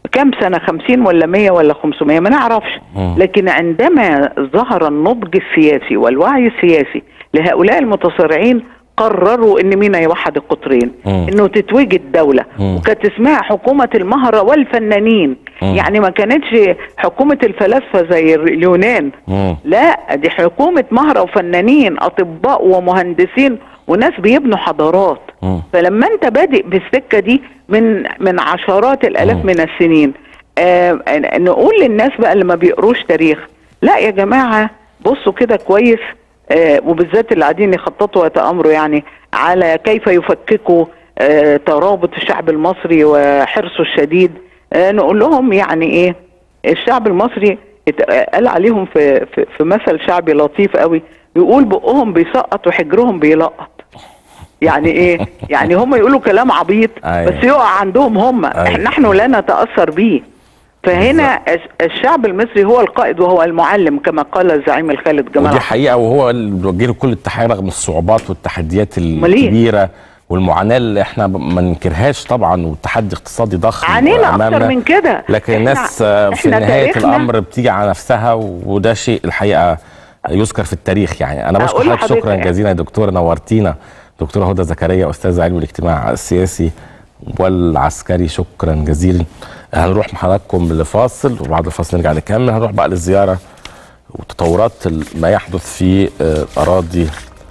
كام سنة خمسين ولا مية ولا خمسمية ما نعرفش لكن عندما ظهر النضج السياسي والوعي السياسي لهؤلاء المتصارعين قرروا ان مين يوحد القطرين مم. انه تتوجد دولة مم. وكانت اسمها حكومة المهرة والفنانين مم. يعني ما كانتش حكومة الفلاسفة زي اليونان مم. لا دي حكومة مهرة وفنانين أطباء ومهندسين وناس بيبنوا حضارات مم. فلما انت بادئ بالسكة دي من من عشرات الآلاف مم. من السنين آه نقول للناس بقى اللي ما بيقروش تاريخ لا يا جماعة بصوا كده كويس آه وبالذات اللي قاعدين يخططوا ويتآمروا يعني على كيف يفككوا آه ترابط الشعب المصري وحرصه الشديد آه نقول لهم يعني ايه الشعب المصري ات- قال عليهم في, في, في مثل شعبي لطيف قوي يقول بقهم بيسقط وحجرهم بيلقط يعني ايه يعني هم يقولوا كلام عبيط أيوة. بس يقع عندهم هم أيوة. نحن لا نتاثر به فهنا الش- الشعب المصري هو القائد وهو المعلم كما قال الزعيم الخالد جمال ودي عبد حقيقه وهو اللي بيوجه له كل التحيه رغم الصعوبات والتحديات أمال إيه؟ الكبيره والمعاناه اللي احنا ب- ما ننكرهاش طبعا والتحدي اقتصادي ضخم عنينا أمامنا. اكتر من كده لكن إحنا- الناس آه، في إحنا نهايه تاريخنا- الامر بتيجي على نفسها وده شيء الحقيقه يذكر في التاريخ يعني انا بشكر أقول حضرتك لحضرتك شكرا يعني. جزيلا يا دكتوره نورتينا دكتوره هدى زكريا استاذ علم الاجتماع السياسي والعسكري شكرا جزيلا هنروح مع حضراتكم لفاصل وبعد الفاصل نرجع نكمل هنروح بقى للزياره وتطورات ال- ما يحدث في آه، اراضي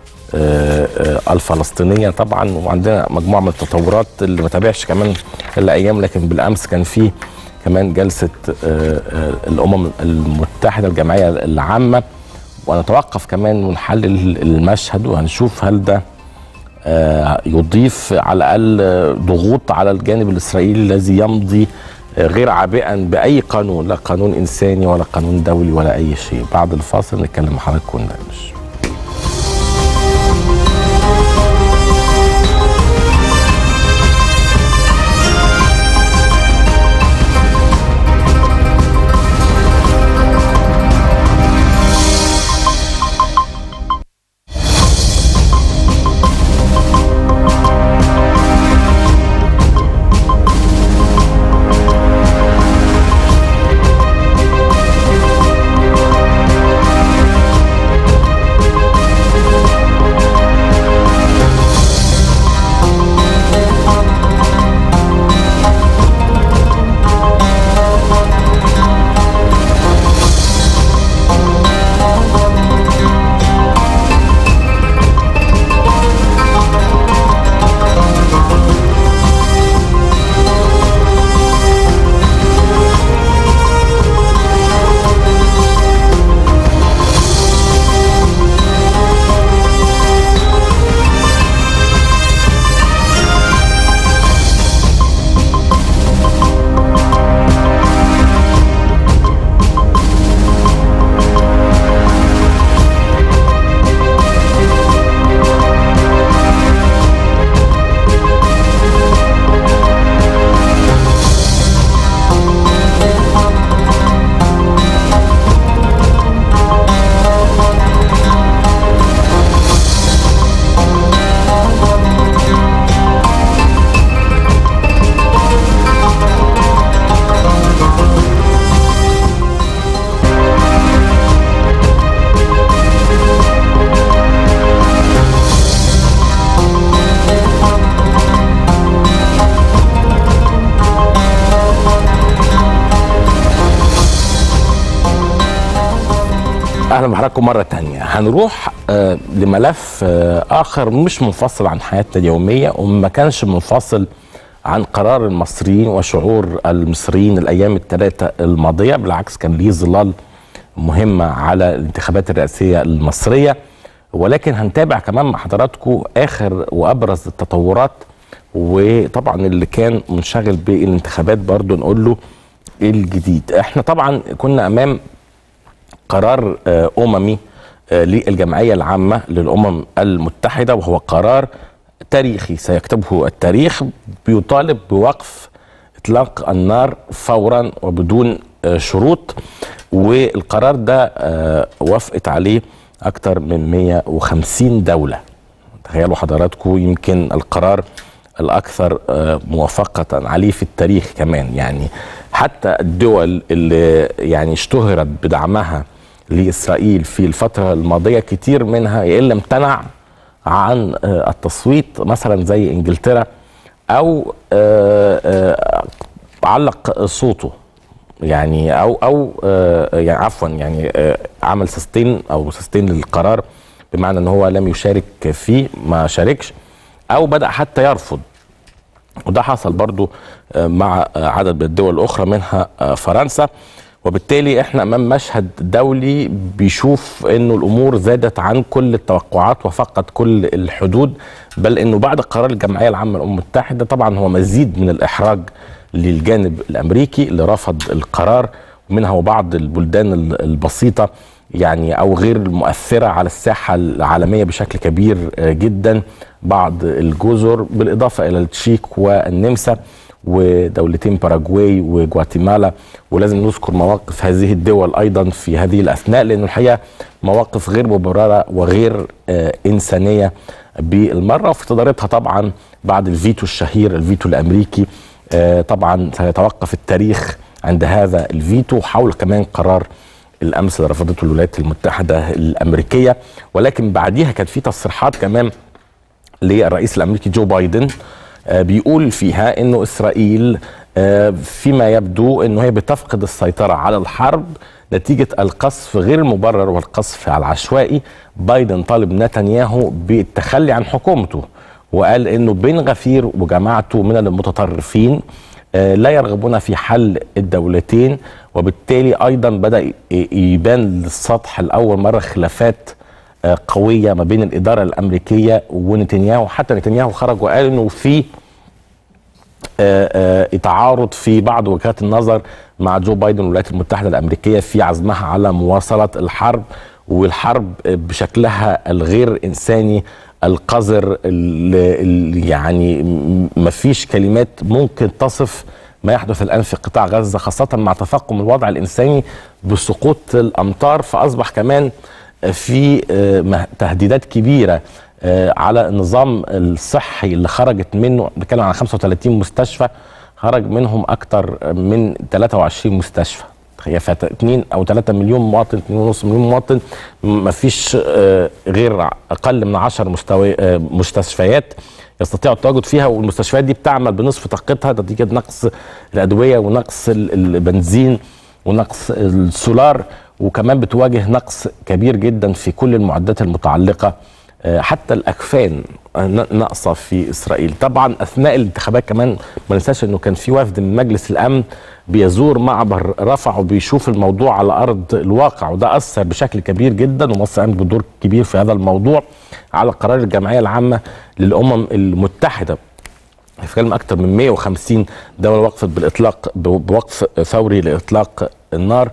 آه، آه، الفلسطينيه طبعا وعندنا مجموعه من التطورات اللي ما تابعش كمان الايام لكن بالامس كان في كمان جلسه آه، آه، الامم المتحده الجمعيه العامه ونتوقف كمان ونحلل المشهد وهنشوف هل ده آه، يضيف على الاقل آه، ضغوط على الجانب الاسرائيلي الذي يمضي آه، غير عابئا باي قانون لا قانون انساني ولا قانون دولي ولا اي شيء بعد الفاصل نتكلم مع حضراتكم ونناقش اهلا بحضراتكم مره تانية هنروح آه لملف آه اخر مش منفصل عن حياتنا اليوميه وما كانش منفصل عن قرار المصريين وشعور المصريين الايام الثلاثه الماضيه بالعكس كان ليه ظلال مهمه على الانتخابات الرئاسيه المصريه ولكن هنتابع كمان مع حضراتكم اخر وابرز التطورات وطبعا اللي كان منشغل بالانتخابات برضو نقول له ايه الجديد احنا طبعا كنا امام قرار آه، اممي آه، للجمعيه العامه للامم المتحده وهو قرار تاريخي سيكتبه التاريخ بيطالب بوقف اطلاق النار فورا وبدون آه، شروط والقرار ده آه، وافقت عليه اكثر من 150 دوله تخيلوا حضراتكم يمكن القرار الاكثر آه، موافقه عليه في التاريخ كمان يعني حتى الدول اللي يعني اشتهرت بدعمها لاسرائيل في الفتره الماضيه كتير منها يا الا امتنع عن آه، التصويت مثلا زي انجلترا او آه، آه، علق صوته يعني او او آه، يعني عفوا يعني آه، عمل سستين او سستين للقرار بمعنى ان هو لم يشارك فيه ما شاركش او بدا حتى يرفض وده حصل برضو آه، مع آه، عدد من الدول الاخرى منها آه، فرنسا وبالتالي احنا امام مشهد دولي بيشوف انه الامور زادت عن كل التوقعات وفقد كل الحدود بل انه بعد قرار الجمعيه العامه للامم المتحده طبعا هو مزيد من الاحراج للجانب الامريكي اللي رفض القرار ومنها وبعض البلدان ال- البسيطه يعني او غير المؤثره على الساحه العالميه بشكل كبير آه، جدا بعض الجزر بالاضافه الى التشيك والنمسا ودولتين باراجواي وجواتيمالا ولازم نذكر مواقف هذه الدول ايضا في هذه الاثناء لان الحقيقه مواقف غير مبرره وغير آه، انسانيه بالمره وفي تدارتها طبعا بعد الفيتو الشهير الفيتو الامريكي آه، طبعا سيتوقف التاريخ عند هذا الفيتو حول كمان قرار الامس اللي رفضته الولايات المتحده الامريكيه ولكن بعديها كانت في تصريحات كمان للرئيس الامريكي جو بايدن آه، بيقول فيها انه اسرائيل آه، فيما يبدو انه هي بتفقد السيطره على الحرب نتيجه القصف غير المبرر والقصف العشوائي بايدن طالب نتنياهو بالتخلي عن حكومته وقال انه بن غفير وجماعته من المتطرفين آه، لا يرغبون في حل الدولتين وبالتالي ايضا بدا ي- يبان للسطح لاول مره خلافات آه، قويه ما بين الاداره الامريكيه ونتنياهو حتى نتنياهو خرج وقال انه في آه، آه، تعارض في بعض وجهات النظر مع جو بايدن والولايات المتحده الامريكيه في عزمها على مواصله الحرب والحرب بشكلها الغير انساني القذر اللي اللي يعني ما فيش كلمات ممكن تصف ما يحدث الان في قطاع غزه خاصه مع تفاقم الوضع الانساني بسقوط الامطار فاصبح كمان في آه، مه- تهديدات كبيره آه، على النظام الصحي اللي خرجت منه بنتكلم عن 35 مستشفى خرج منهم اكثر من 23 مستشفى هي فات 2 او 3 مليون مواطن 2.5 مليون مواطن ما فيش آه، غير اقل من 10 مستوى آه، مستشفيات يستطيعوا التواجد فيها والمستشفيات دي بتعمل بنصف طاقتها نتيجه نقص الادويه ونقص ال- البنزين ونقص السولار وكمان بتواجه نقص كبير جدا في كل المعدات المتعلقه آه، حتى الاكفان آه، ن- ناقصه في اسرائيل طبعا اثناء الانتخابات كمان ما ننساش انه كان في وفد من مجلس الامن بيزور معبر رفح وبيشوف الموضوع على ارض الواقع وده اثر بشكل كبير جدا ومصر قامت بدور كبير في هذا الموضوع على قرار الجمعيه العامه للامم المتحده بيتكلم اكثر من 150 دوله وقفت بالاطلاق بوقف فوري لاطلاق النار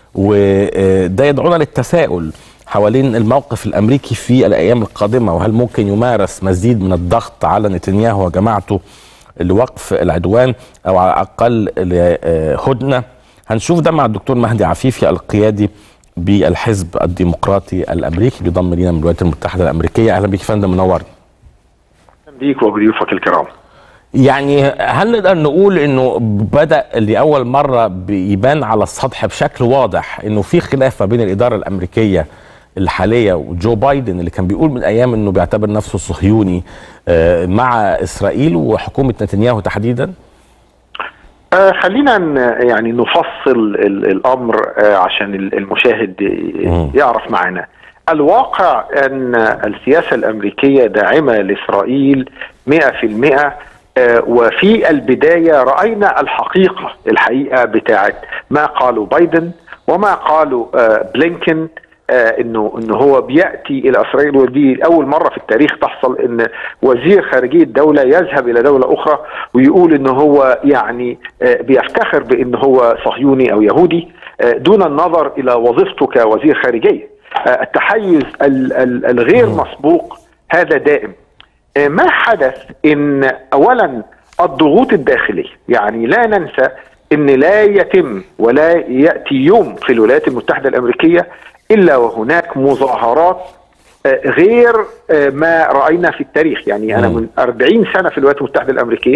وده يدعونا للتساؤل حوالين الموقف الامريكي في الايام القادمه وهل ممكن يمارس مزيد من الضغط على نتنياهو وجماعته لوقف العدوان او على الاقل لهدنه هنشوف ده مع الدكتور مهدي عفيفي القيادي بالحزب الديمقراطي الامريكي بيضم لينا من الولايات المتحده الامريكيه اهلا بيك يا فندم منورني بيك وبضيوفك الكرام يعني هل نقدر نقول انه بدا لاول مره بيبان على السطح بشكل واضح انه في خلاف ما بين الاداره الامريكيه الحاليه وجو بايدن اللي كان بيقول من ايام انه بيعتبر نفسه صهيوني آه، مع اسرائيل وحكومه نتنياهو تحديدا؟ آه خلينا ن- يعني نفصل ال- الامر آه عشان ال- المشاهد ي- مم. يعرف معنا الواقع ان السياسه الامريكيه داعمه لاسرائيل 100% آه، وفي البدايه راينا الحقيقه الحقيقه بتاعت ما قاله بايدن وما قاله آه، بلينكن آه، انه انه هو بياتي الى اسرائيل ودي اول مره في التاريخ تحصل ان وزير خارجيه دوله يذهب الى دوله اخرى ويقول ان هو يعني آه، بيفتخر بان هو صهيوني او يهودي آه، دون النظر الى وظيفته كوزير خارجيه آه، التحيز ال- ال- الغير مسبوق هذا دائم آه، ما حدث ان اولا الضغوط الداخليه يعني لا ننسى ان لا يتم ولا ياتي يوم في الولايات المتحده الامريكيه الا وهناك مظاهرات آه، غير آه، ما راينا في التاريخ يعني انا مم. من 40 سنه في الولايات المتحده الامريكيه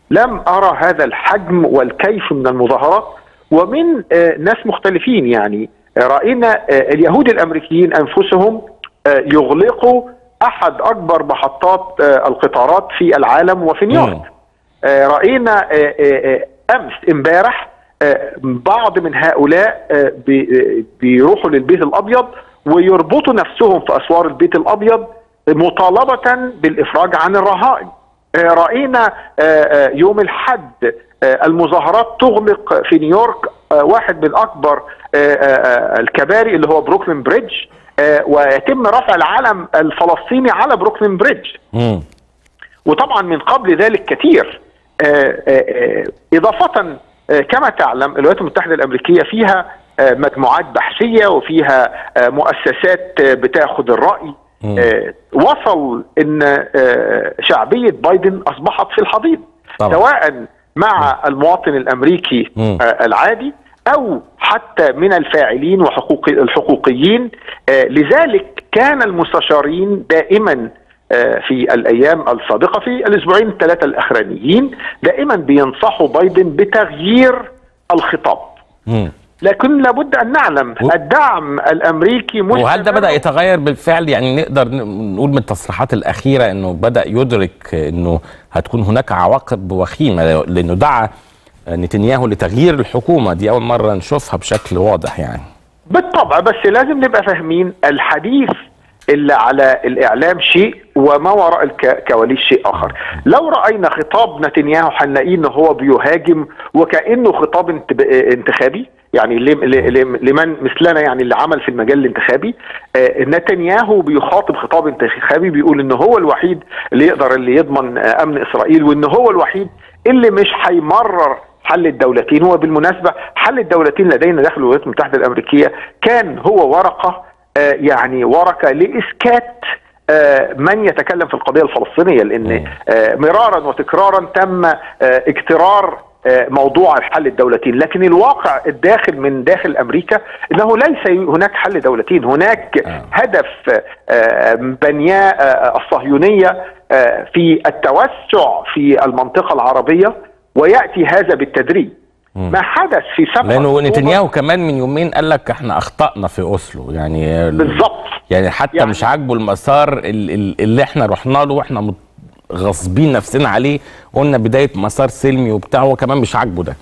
لم ارى هذا الحجم والكيف من المظاهرات ومن آه، ناس مختلفين يعني راينا آه، اليهود الامريكيين انفسهم آه، يغلقوا احد اكبر محطات آه، القطارات في العالم وفي نيويورك مم. آه، راينا آه، آه، آه، امس امبارح آه، بعض من هؤلاء آه، بي- آه، بيروحوا للبيت الابيض ويربطوا نفسهم في اسوار البيت الابيض مطالبه بالافراج عن الرهائن آه، راينا آه، آه، يوم الحد آه، المظاهرات تغلق في نيويورك آه، واحد من اكبر آه، آه، آه، الكباري اللي هو بروكلين بريدج آه، ويتم رفع العلم الفلسطيني على بروكلين بريدج مم. وطبعا من قبل ذلك كثير آه، آه، آه، إضافة آه، كما تعلم الولايات المتحدة الأمريكية فيها آه، مجموعات بحثية وفيها آه، مؤسسات آه، بتاخذ الرأي مم. آه، وصل ان آه، شعبية بايدن أصبحت في الحضيض طبعا. سواء مع المواطن الأمريكي مم. آه، العادي أو حتى من الفاعلين وحقوق الحقوقيين آه، لذلك كان المستشارين دائما آه، في الايام السابقه في الاسبوعين الثلاثه الاخرانيين دائما بينصحوا بايدن بتغيير الخطاب مم. لكن لابد ان نعلم و- الدعم الامريكي مستمر وهل ده بدا يتغير بالفعل يعني نقدر ن- نقول من التصريحات الاخيره انه بدا يدرك انه هتكون هناك عواقب وخيمه لانه دعا نتنياهو لتغيير الحكومه دي اول مره نشوفها بشكل واضح يعني بالطبع بس لازم نبقى فاهمين الحديث اللي على الاعلام شيء وما وراء الكواليس شيء اخر لو راينا خطاب نتنياهو هنلاقيه ان هو بيهاجم وكانه خطاب انتب- انتخابي يعني لم- ل- لمن مثلنا يعني اللي عمل في المجال الانتخابي آه، نتنياهو بيخاطب خطاب انتخابي بيقول ان هو الوحيد اللي يقدر اللي يضمن آه، امن اسرائيل وان هو الوحيد اللي مش هيمرر حل الدولتين هو بالمناسبة حل الدولتين لدينا داخل الولايات المتحدة الأمريكية كان هو ورقة آه، يعني ورقة لإسكات آه، من يتكلم في القضية الفلسطينية لأن آه، مرارا وتكرارا تم آه، اكترار آه، موضوع الحل الدولتين لكن الواقع الداخل من داخل أمريكا أنه ليس هناك حل دولتين هناك آه. هدف آه، بنياء آه، الصهيونية آه، في التوسع في المنطقة العربية ويأتي هذا بالتدريج ما حدث في 7 لانه أكتوبر نتنياهو كمان من يومين قال لك احنا اخطانا في اوسلو يعني بالظبط يعني حتى يعني- مش عاجبه المسار ال- ال- اللي احنا رحنا له واحنا مت- غاصبين نفسنا عليه قلنا بدايه مسار سلمي وبتاع هو كمان مش عاجبه ده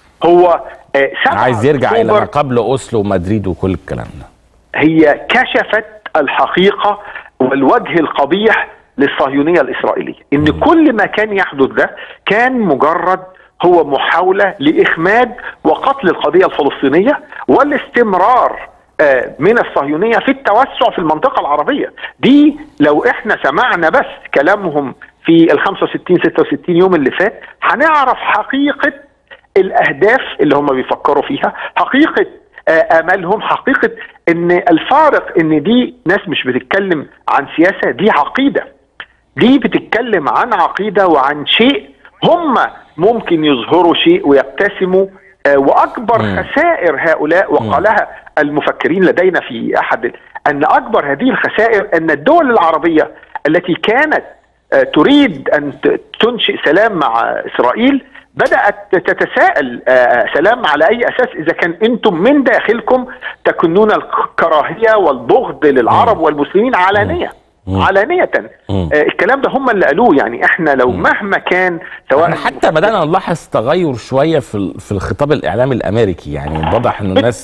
هو آه، 7 عايز يرجع الى ما أكتوبر قبل اوسلو ومدريد وكل الكلام ده هي كشفت الحقيقة والوجه القبيح للصهيونية الإسرائيلية إن كل ما كان يحدث ده كان مجرد هو محاولة لإخماد وقتل القضية الفلسطينية والاستمرار آه، من الصهيونية في التوسع في المنطقة العربية دي لو احنا سمعنا بس كلامهم في ال 65 66 يوم اللي فات هنعرف حقيقة الاهداف اللي هم بيفكروا فيها حقيقه آه، املهم حقيقه ان الفارق ان دي ناس مش بتتكلم عن سياسه دي عقيده دي بتتكلم عن عقيده وعن شيء هم ممكن يظهروا شيء ويبتسموا آه، واكبر مم. خسائر هؤلاء وقالها المفكرين لدينا في احد ال- ان اكبر هذه الخسائر ان الدول العربيه التي كانت آه، تريد ان ت- تنشئ سلام مع اسرائيل بدات تتساءل آه، سلام على اي اساس اذا كان انتم من داخلكم تكنون الكراهيه والبغض للعرب والمسلمين علانيه مم. علانيه مم. آه، الكلام ده هم اللي قالوه يعني احنا لو مهما كان سواء احنا حتى بدانا نلاحظ تغير شويه في ال- في الخطاب الاعلامي الامريكي يعني واضح انه الناس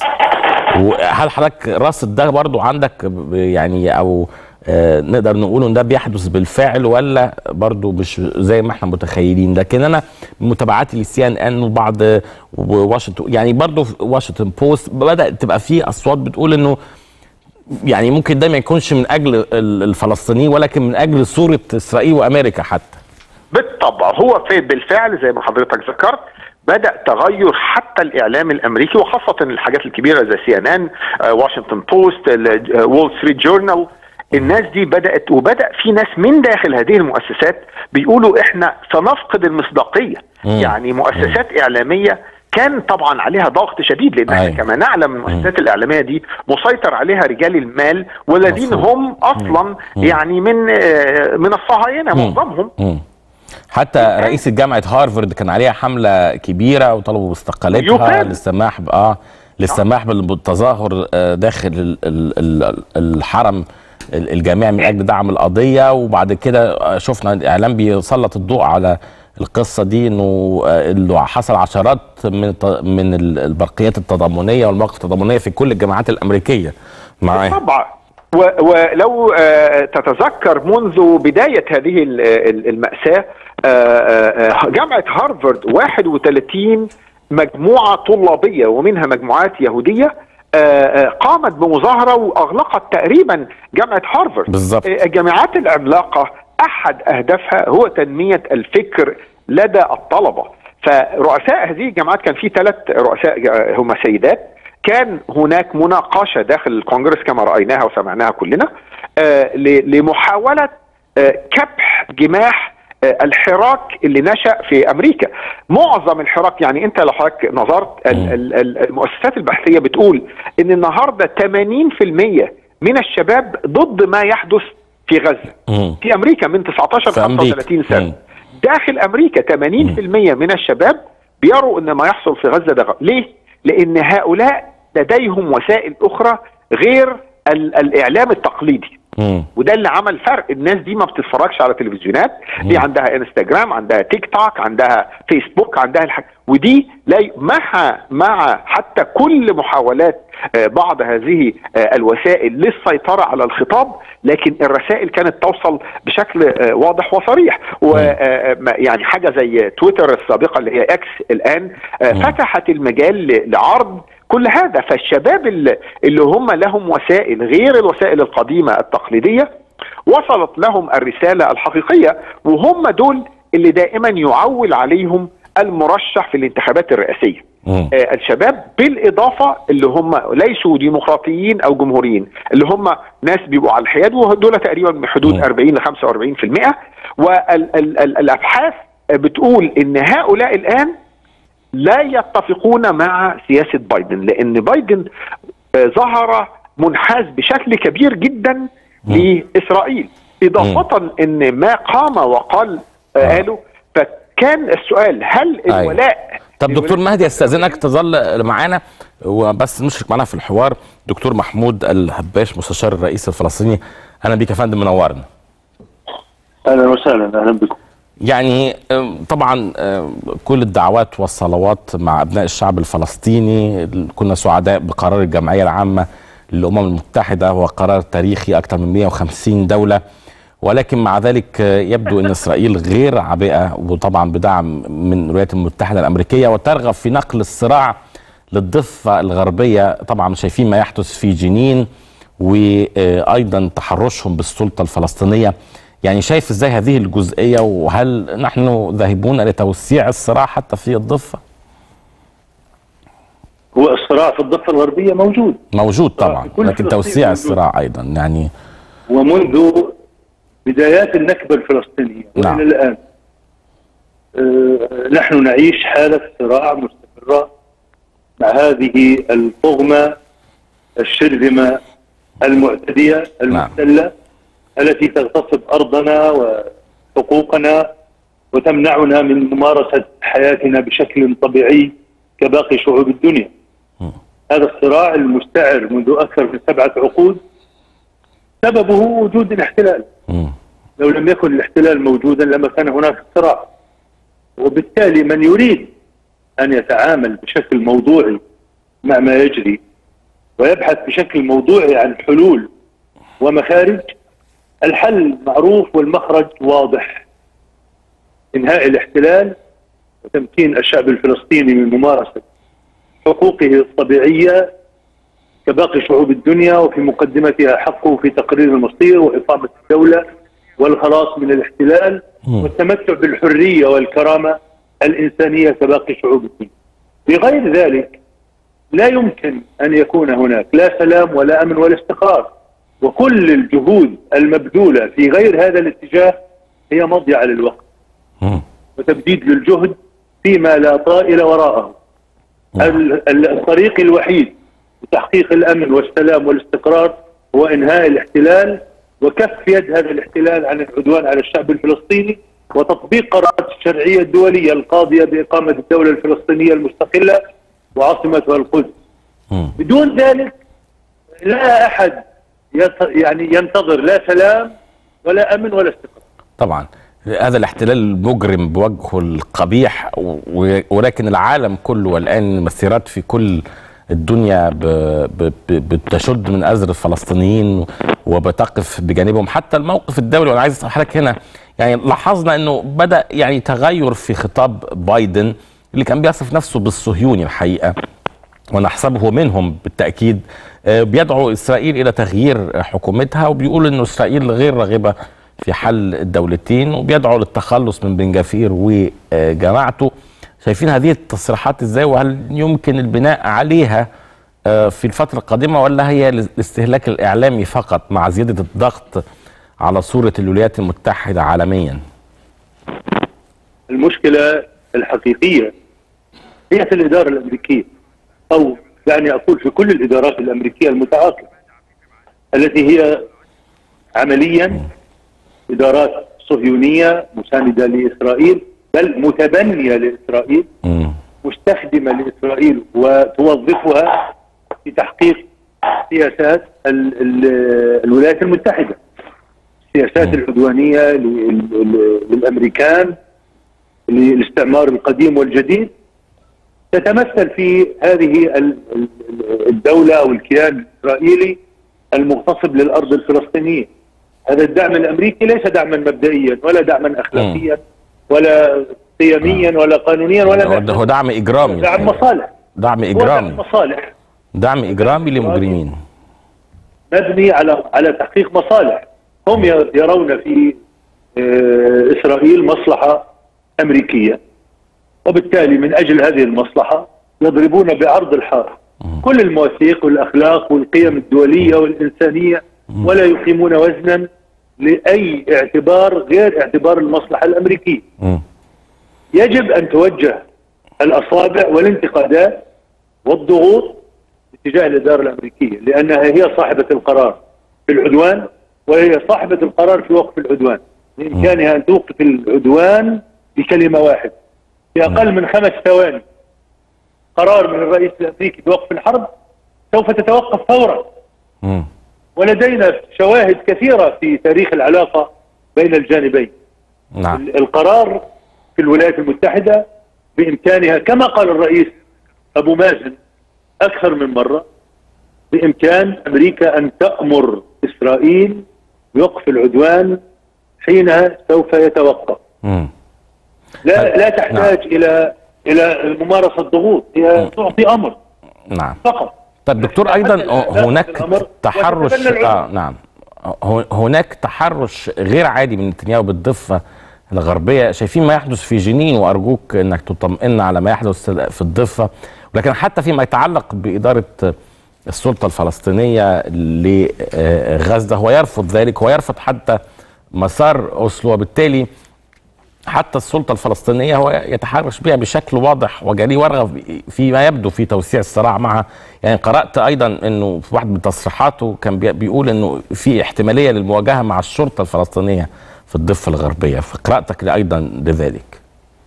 وهل حضرتك راصد ده برضو عندك ب- يعني او آه نقدر نقول ان ده بيحدث بالفعل ولا برضو مش زي ما احنا متخيلين لكن انا متابعاتي للسي ان ان وبعض واشنطن يعني برضو في واشنطن بوست بدات تبقى فيه اصوات بتقول انه يعني ممكن ده ما يكونش من اجل ال- الفلسطينيين ولكن من اجل صوره اسرائيل وامريكا حتى بالطبع هو في بالفعل زي ما حضرتك ذكرت بدا تغير حتى الاعلام الامريكي وخاصه الحاجات الكبيره زي سي ان ان واشنطن بوست وول ستريت جورنال الناس دي بدات وبدا في ناس من داخل هذه المؤسسات بيقولوا احنا سنفقد المصداقيه مم. يعني مؤسسات اعلاميه كان طبعا عليها ضغط شديد لان احنا أيوة. كما نعلم المؤسسات الاعلاميه دي مسيطر عليها رجال المال والذين مفهوم. هم اصلا يعني من آه، من الصهاينه مم. معظمهم مم. حتى رئيس جامعه هارفارد كان عليها حمله كبيره وطلبوا باستقالتها يقال. للسماح ب- اه للسماح بال- بالتظاهر آه، داخل ال- ال- ال- الحرم ال- الجامعي من اجل دعم القضيه وبعد كده آه، شفنا الاعلام بيسلط الضوء على القصه دي انه آه، انه حصل عشرات من الت- من ال- البرقيات التضامنيه والمواقف التضامنيه في كل الجامعات الامريكيه معاه طبعا و- ولو آه، تتذكر منذ بداية هذه ال- ال- المأساة آه، آه، جامعة هارفارد 31 مجموعة طلابية ومنها مجموعات يهودية آه، آه، قامت بمظاهرة وأغلقت تقريبا جامعة هارفارد بالظبط. آه، الجامعات العملاقة أحد أهدافها هو تنمية الفكر لدى الطلبة فرؤساء هذه الجامعات كان في ثلاث رؤساء آه، هم سيدات كان هناك مناقشه داخل الكونجرس كما رايناها وسمعناها كلنا آه، ل- لمحاوله آه، كبح جماح آه، الحراك اللي نشا في امريكا معظم الحراك يعني انت لو حضرتك نظرت ال- ال- ال- المؤسسات البحثيه بتقول ان النهارده 80% من الشباب ضد ما يحدث في غزه مم. في امريكا من 19 ل في أمريكا. 35 سنه مم. داخل امريكا 80% من الشباب بيروا ان ما يحصل في غزه ده غلط. ليه؟ لان هؤلاء لديهم وسائل اخرى غير ال- الاعلام التقليدي مم. وده اللي عمل فرق الناس دي ما بتتفرجش على تلفزيونات دي عندها انستجرام عندها تيك توك عندها فيسبوك عندها الح... ودي لا ي- مع مع حتى كل محاولات آه، بعض هذه آه، الوسائل للسيطرة على الخطاب لكن الرسائل كانت توصل بشكل آه، واضح وصريح و آه، ما- يعني حاجة زي تويتر السابقة اللي هي اكس الآن آه، فتحت المجال ل- لعرض كل هذا فالشباب اللي, اللي هم لهم وسائل غير الوسائل القديمة التقليدية وصلت لهم الرسالة الحقيقية وهم دول اللي دائما يعول عليهم المرشح في الانتخابات الرئاسية مم. آه الشباب بالإضافة اللي هم ليسوا ديمقراطيين أو جمهوريين اللي هم ناس بيبقوا على الحياد ودول تقريبا من حدود مم. 40 ل 45% والأبحاث بتقول إن هؤلاء الآن لا يتفقون مع سياسة بايدن لأن بايدن آه، ظهر منحاز بشكل كبير جدا لإسرائيل إضافة أن ما قام وقال آه، قاله فكان السؤال هل أيوة. الولاء طب دكتور مهدي استاذنك تظل معانا وبس نشرك معنا في الحوار دكتور محمود الهباش مستشار الرئيس الفلسطيني اهلا بيك يا فندم منورنا اهلا وسهلا اهلا بكم يعني آم، طبعا آم، كل الدعوات والصلوات مع ابناء الشعب الفلسطيني كنا سعداء بقرار الجمعيه العامه للامم المتحده هو قرار تاريخي اكثر من 150 دوله ولكن مع ذلك آه، يبدو ان اسرائيل غير عابئه وطبعا بدعم من الولايات المتحده الامريكيه وترغب في نقل الصراع للضفه الغربيه طبعا شايفين ما يحدث في جنين وايضا تحرشهم بالسلطه الفلسطينيه يعني شايف ازاي هذه الجزئيه وهل نحن ذاهبون لتوسيع الصراع حتى في الضفه؟ هو الصراع في الضفه الغربيه موجود موجود طبعا في كل لكن فلسطين توسيع موجود. الصراع ايضا يعني ومنذ بدايات النكبه الفلسطينيه نعم. والى الان آه، نحن نعيش حاله صراع مستمره مع هذه الطغمه الشرذمه المعتديه المحتله التي تغتصب ارضنا وحقوقنا وتمنعنا من ممارسه حياتنا بشكل طبيعي كباقي شعوب الدنيا. هذا الصراع المستعر منذ اكثر من سبعه عقود سببه وجود الاحتلال. مم. لو لم يكن الاحتلال موجودا لما كان هناك صراع. وبالتالي من يريد ان يتعامل بشكل موضوعي مع ما يجري ويبحث بشكل موضوعي عن حلول ومخارج الحل معروف والمخرج واضح انهاء الاحتلال وتمكين الشعب الفلسطيني من ممارسه حقوقه الطبيعيه كباقي شعوب الدنيا وفي مقدمتها حقه في تقرير المصير واقامه الدوله والخلاص من الاحتلال مم. والتمتع بالحريه والكرامه الانسانيه كباقي شعوب الدنيا. بغير ذلك لا يمكن ان يكون هناك لا سلام ولا امن ولا استقرار وكل الجهود المبذوله في غير هذا الاتجاه هي مضيعه للوقت مم. وتبديد للجهد فيما لا طائل وراءه ال- ال- الطريق الوحيد لتحقيق الامن والسلام والاستقرار هو انهاء الاحتلال وكف يد هذا الاحتلال عن العدوان على الشعب الفلسطيني وتطبيق قرارات الشرعيه الدوليه القاضيه باقامه الدوله الفلسطينيه المستقله وعاصمتها القدس مم. بدون ذلك لا احد يت- يعني ينتظر لا سلام ولا امن ولا استقرار طبعا هذا الاحتلال المجرم بوجهه القبيح و- ولكن العالم كله والان مسيرات في كل الدنيا ب- ب- ب- بتشد من ازر الفلسطينيين وبتقف بجانبهم حتى الموقف الدولي وانا عايز اسال حضرتك هنا يعني لاحظنا انه بدا يعني تغير في خطاب بايدن اللي كان بيصف نفسه بالصهيوني الحقيقه ونحسبه منهم بالتأكيد آه، بيدعو إسرائيل إلى تغيير حكومتها وبيقول أنه إسرائيل غير راغبة في حل الدولتين وبيدعو للتخلص من بن جفير وجماعته شايفين هذه التصريحات إزاي وهل يمكن البناء عليها آه، في الفترة القادمة ولا هي الاستهلاك الإعلامي فقط مع زيادة الضغط على صورة الولايات المتحدة عالميا المشكله الحقيقيه هي في الاداره الامريكيه او دعني اقول في كل الادارات الامريكيه المتعاقبه التي هي عمليا ادارات صهيونيه مسانده لاسرائيل بل متبنيه لاسرائيل مم. مستخدمه لاسرائيل وتوظفها في تحقيق سياسات ال ال الولايات المتحده السياسات العدوانيه لل- لل- للامريكان للاستعمار القديم والجديد تتمثل في هذه ال- ال- الدوله او الكيان الاسرائيلي المغتصب للارض الفلسطينيه هذا الدعم الامريكي ليس دعما مبدئيا ولا دعما اخلاقيا ولا قيميا ولا قانونيا ولا هو هو دعم إجرامي دعم مصالح دعم هو دعم إجرامي مصالح دعم إجرامي لمجرمين مبني على على تحقيق مصالح هم ي- يرون في آه، اسرائيل مصلحه امريكيه وبالتالي من اجل هذه المصلحه يضربون بعرض الحائط كل المواثيق والاخلاق والقيم الدوليه والانسانيه ولا يقيمون وزنا لاي اعتبار غير اعتبار المصلحه الامريكيه مم. يجب ان توجه الاصابع والانتقادات والضغوط اتجاه الاداره الامريكيه لانها هي صاحبه القرار في العدوان وهي صاحبه القرار في وقف العدوان بامكانها ان توقف العدوان بكلمه واحده في اقل من خمس ثواني قرار من الرئيس الامريكي بوقف الحرب سوف تتوقف فورا مم. ولدينا شواهد كثيره في تاريخ العلاقه بين الجانبين نعم ال- القرار في الولايات المتحدة بإمكانها كما قال الرئيس أبو مازن أكثر من مرة بإمكان أمريكا أن تأمر إسرائيل بوقف العدوان حينها سوف يتوقف مم. لا لا تحتاج إلى إلى ممارسة ضغوط هي تعطي أمر نعم فقط طب دكتور ايضا هناك الأمر تحرش وتتبنى العدوان. اه نعم هو- هناك تحرش غير عادي من نتنياهو بالضفه الغربيه شايفين ما يحدث في جنين وارجوك انك تطمئن على ما يحدث في الضفه ولكن حتى فيما يتعلق باداره السلطه الفلسطينيه لغزه هو يرفض ذلك ويرفض حتى مسار اوسلو وبالتالي حتى السلطة الفلسطينية هو يتحرش بها بشكل واضح وجلي ويرغب فيما يبدو في توسيع الصراع معها يعني قرأت أيضا أنه في واحد من تصريحاته كان بي- بيقول أنه في احتمالية للمواجهة مع الشرطة الفلسطينية في الضفة الغربية فقرأتك أيضا لذلك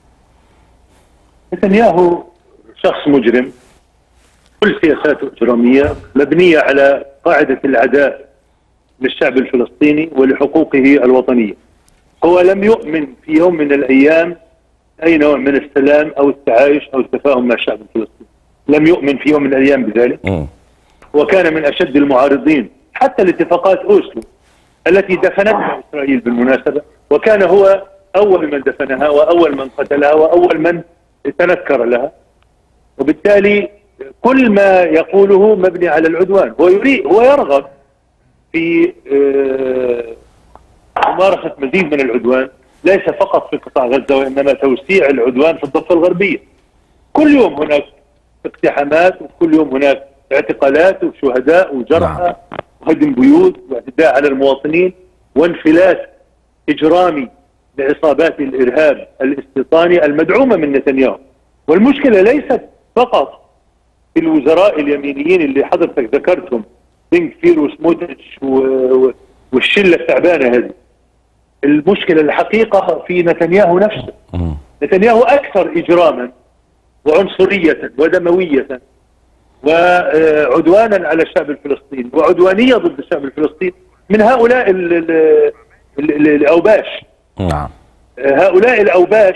نتنياهو شخص مجرم كل سياساته إجرامية مبنية على قاعدة العداء للشعب الفلسطيني ولحقوقه الوطنية هو لم يؤمن في يوم من الأيام أي نوع من السلام أو التعايش أو التفاهم مع الشعب الفلسطيني لم يؤمن في يوم من الأيام بذلك مم. وكان من أشد المعارضين حتى لاتفاقات أوسلو التي دفنتها إسرائيل بالمناسبة وكان هو أول من دفنها وأول من قتلها وأول من تنكر لها وبالتالي كل ما يقوله مبني على العدوان هو يريد هو يرغب في آه، ممارسة مزيد من العدوان ليس فقط في قطاع غزة وإنما توسيع العدوان في الضفة الغربية كل يوم هناك اقتحامات وكل يوم هناك اعتقالات وشهداء وجرحى وهدم بيوت واعتداء على المواطنين وانفلات اجرامي لعصابات الارهاب الاستيطاني المدعومه من نتنياهو والمشكله ليست فقط في الوزراء اليمينيين اللي حضرتك ذكرتهم بن كفير وسموتريتش و- و- والشله التعبانه هذه المشكله الحقيقه في نتنياهو نفسه مم. نتنياهو اكثر اجراما وعنصريه ودمويه وعدوانا على الشعب الفلسطيني وعدوانيه ضد الشعب الفلسطيني من هؤلاء ال- ال- ال- الاوباش نعم هؤلاء الاوباش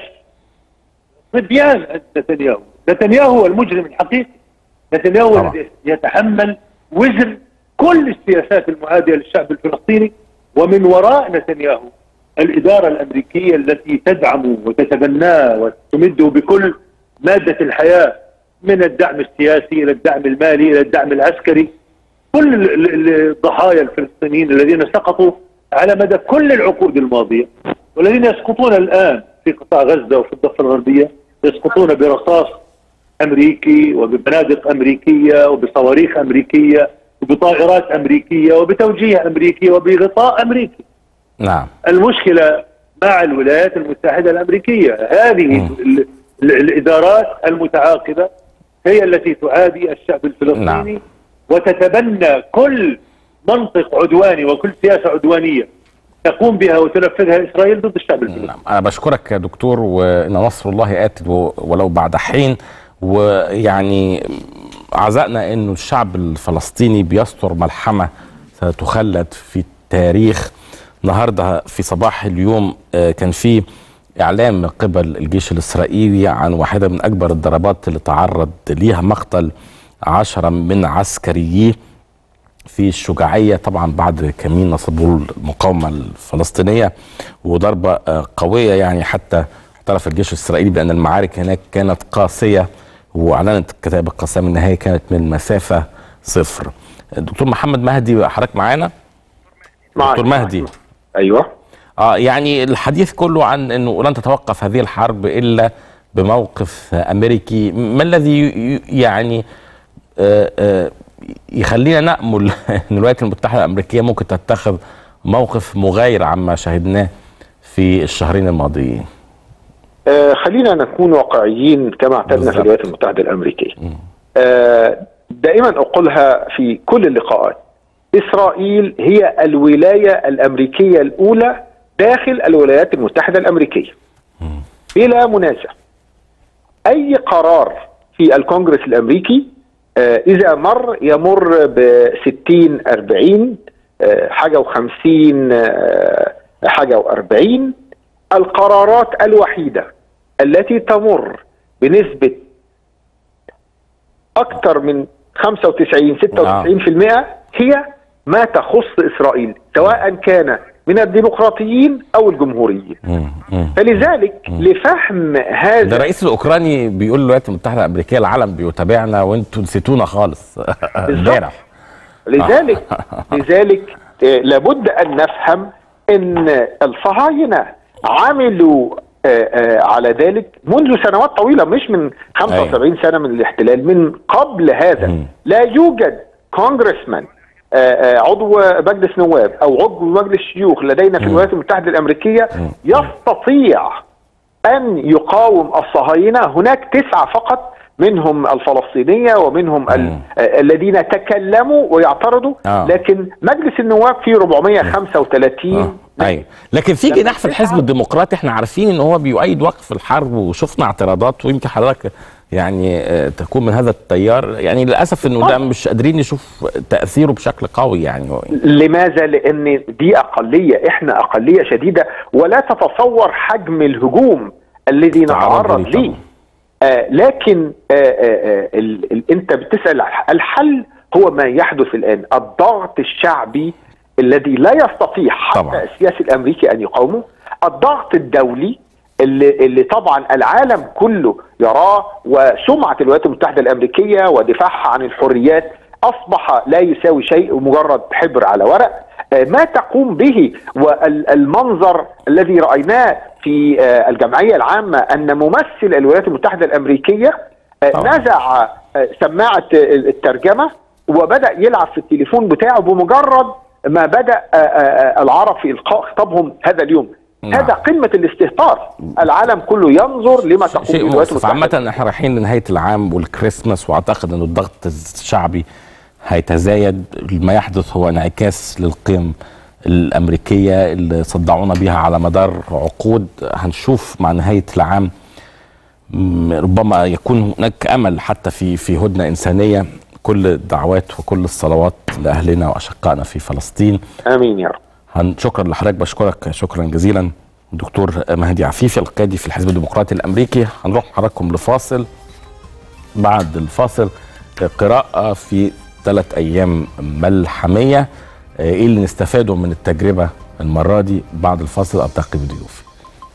صبيان عند نتنياهو نتنياهو هو المجرم الحقيقي نتنياهو هو طبعا. الذي يتحمل وزن كل السياسات المعاديه للشعب الفلسطيني ومن وراء نتنياهو الاداره الامريكيه التي تدعمه وتتبناه وتمده بكل ماده الحياه من الدعم السياسي الى الدعم المالي الى الدعم العسكري كل ال- ال- الضحايا الفلسطينيين الذين سقطوا على مدى كل العقود الماضيه والذين يسقطون الان في قطاع غزه وفي الضفه الغربيه يسقطون برصاص امريكي وببنادق امريكيه وبصواريخ امريكيه وبطائرات امريكيه وبتوجيه امريكي وبغطاء امريكي نعم المشكله مع الولايات المتحده الامريكيه هذه ال- ال- الادارات المتعاقبه هي التي تعادي الشعب الفلسطيني نعم. وتتبنى كل منطق عدواني وكل سياسه عدوانيه تقوم بها وتنفذها اسرائيل ضد الشعب الفلسطيني نعم أنا بشكرك يا دكتور وإن نصر الله آت و- ولو بعد حين ويعني عزائنا إنه الشعب الفلسطيني بيستر ملحمة ستخلد في التاريخ النهارده في صباح اليوم آه، كان في إعلام من قبل الجيش الإسرائيلي عن واحدة من أكبر الضربات اللي تعرض ليها مقتل عشرة من عسكرييه في الشجاعية طبعا بعد كمين نصبوا المقاومة الفلسطينية وضربة آه، قوية يعني حتى اعترف الجيش الإسرائيلي بأن المعارك هناك كانت قاسية وأعلنت كتائب القسام النهائي كانت من مسافة صفر دكتور محمد مهدي حضرتك معانا معك. دكتور مهدي ايوه اه يعني الحديث كله عن انه لن تتوقف هذه الحرب الا بموقف امريكي ما الذي ي- ي- يعني آه آه يخلينا نامل ان الولايات المتحده الامريكيه ممكن تتخذ موقف مغاير عما شاهدناه في الشهرين الماضيين آه خلينا نكون واقعيين كما اعتدنا بالظبط. في الولايات المتحده الامريكيه. آه دائما اقولها في كل اللقاءات اسرائيل هي الولايه الامريكيه الاولى داخل الولايات المتحده الامريكيه. بلا منازع. اي قرار في الكونجرس الامريكي آه اذا مر يمر ب 60 40 آه حاجه و50 آه حاجه و40 القرارات الوحيده التي تمر بنسبه اكثر من 95 96% هي ما تخص اسرائيل سواء كان من الديمقراطيين او الجمهوريين مم. مم. فلذلك لفهم ده هذا الرئيس الاوكراني بيقول للولايات المتحده الامريكيه العالم بيتابعنا وانتوا نسيتونا خالص امبارح لذلك لذلك آه، لابد ان نفهم ان الصهاينه عملوا آه، آه، على ذلك منذ سنوات طويله مش من 75 سنه من الاحتلال من قبل هذا مم. لا يوجد كونغرسمان آه، آه، عضو مجلس نواب او عضو مجلس شيوخ لدينا في الولايات المتحده الامريكيه يستطيع ان يقاوم الصهاينه هناك تسعه فقط منهم الفلسطينيه ومنهم ال- مم. آه، الذين تكلموا ويعترضوا آه. لكن مجلس النواب فيه 435 آه. ايوه لكن في لما جناح في الحزب تسعة- الديمقراطي احنا عارفين ان هو بيؤيد وقف الحرب وشفنا اعتراضات ويمكن حضرتك يعني آه، تكون من هذا التيار يعني للاسف انه ده مش قادرين نشوف تاثيره بشكل قوي يعني لماذا؟ لأن دي أقلية، إحنا أقلية شديدة ولا تتصور حجم الهجوم الذي تعرض نتعرض ليه ليه. طبعاً. آه لكن آه آه آه ال ال أنت بتسأل الحل هو ما يحدث الآن، الضغط الشعبي الذي لا يستطيع حتى طبعاً. السياسي الأمريكي أن يقاومه، الضغط الدولي اللي, اللي طبعا العالم كله يراه وسمعة الولايات المتحدة الأمريكية ودفاعها عن الحريات أصبح لا يساوي شيء مجرد حبر على ورق آه، ما تقوم به والمنظر الذي رأيناه في آه، الجمعية العامة أن ممثل الولايات المتحدة الأمريكية آه، طبعاً. نزع آه، سماعة آه، الترجمة وبدأ يلعب في التليفون بتاعه بمجرد ما بدأ آه، آه، آه، العرب في إلقاء خطابهم هذا اليوم نعم. هذا قمة الاستهتار العالم كله ينظر لما تقوم به شيء الولايات مؤسف المتحدة عامة احنا رايحين لنهاية العام والكريسماس واعتقد انه الضغط الشعبي هيتزايد ما يحدث هو انعكاس للقيم الامريكيه اللي صدعونا بيها على مدار عقود هنشوف مع نهايه العام م- ربما يكون هناك امل حتى في في هدنه انسانيه كل الدعوات وكل الصلوات لاهلنا واشقائنا في فلسطين امين يا رب هن شكرا لحضرتك بشكرك شكرا جزيلا دكتور مهدي عفيفي القيادي في الحزب الديمقراطي الامريكي هنروح حضراتكم لفاصل بعد الفاصل قراءة في ثلاث أيام ملحمية آه، إيه اللي نستفاده من التجربة المرة دي بعد الفاصل ألتقي بضيوفي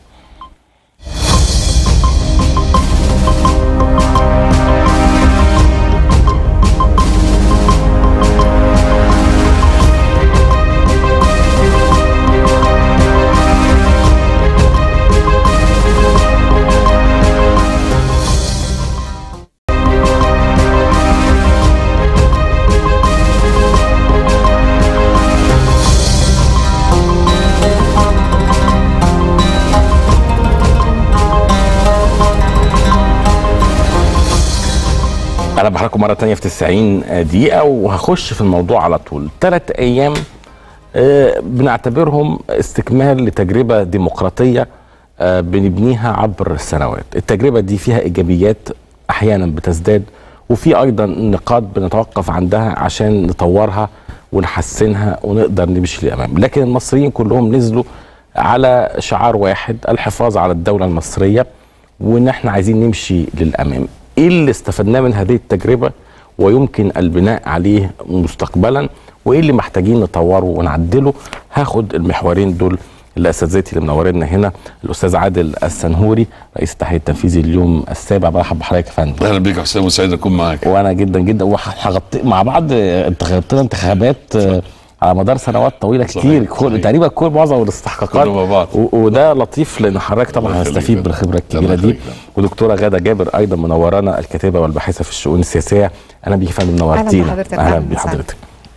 انا بحركم مره تانية في 90 دقيقه وهخش في الموضوع على طول ثلاث ايام آه، بنعتبرهم استكمال لتجربه ديمقراطيه آه، بنبنيها عبر السنوات التجربه دي فيها ايجابيات احيانا بتزداد وفي ايضا نقاط بنتوقف عندها عشان نطورها ونحسنها ونقدر نمشي للامام لكن المصريين كلهم نزلوا على شعار واحد الحفاظ على الدوله المصريه وان احنا عايزين نمشي للامام ايه اللي استفدناه من هذه التجربه ويمكن البناء عليه مستقبلا وايه اللي محتاجين نطوره ونعدله هاخد المحورين دول الاساتذتي اللي منورينا هنا الاستاذ عادل السنهوري رئيس التحرير التنفيذي اليوم السابع برحب بحضرتك يا فندم اهلا بيك يا حسام وسعيد اكون معاك وانا جدا جدا وهغطي مع بعض انتخبتنا انتخابات آه، على مدار سنوات طويله صحيح، كتير كل صحيح. تقريبا كل معظم الاستحقاقات كله مع بعض. و- وده لطيف لان حضرتك طبعا الله يخليك هنستفيد يا بالخبره الله الكبيره دي يخليك. ودكتوره غاده جابر ايضا منورانا الكاتبه والباحثه في الشؤون السياسيه انا بيك يا فندم نورتينا بحضرتك، اهلا أهلاً بحضرتك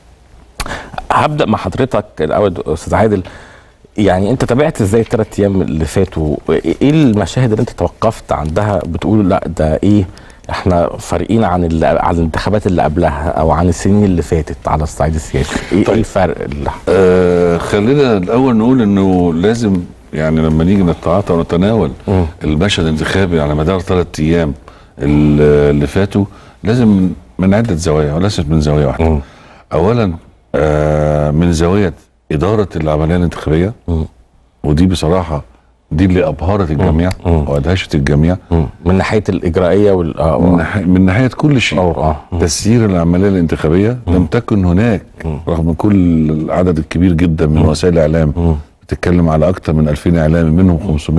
هبدا مع حضرتك الاول استاذ عادل يعني انت تابعت ازاي الثلاث ايام اللي فاتوا ايه المشاهد اللي انت توقفت عندها بتقول لا ده ايه احنا فارقين عن ال- عن الانتخابات اللي قبلها او عن السنين اللي فاتت على الصعيد السياسي ايه, طيب. إيه الفرق اللي آه خلينا الاول نقول انه لازم يعني لما نيجي نتعاطى ونتناول مم. المشهد الانتخابي على مدار ثلاث ايام ال- اللي فاتوا لازم من عده زوايا وليست من زاويه واحده مم. اولا آه من زاويه اداره العمليه الانتخابيه مم. ودي بصراحه دي اللي ابهرت الجميع مم. وادهشت الجميع مم. من ناحيه الاجرائيه وال اه من, آه. ناحية من ناحيه كل شيء اه اه مم. تسيير العمليه الانتخابيه لم تكن هناك رغم كل العدد الكبير جدا من وسائل الاعلام مم. بتتكلم على اكثر من 2000 اعلامي منهم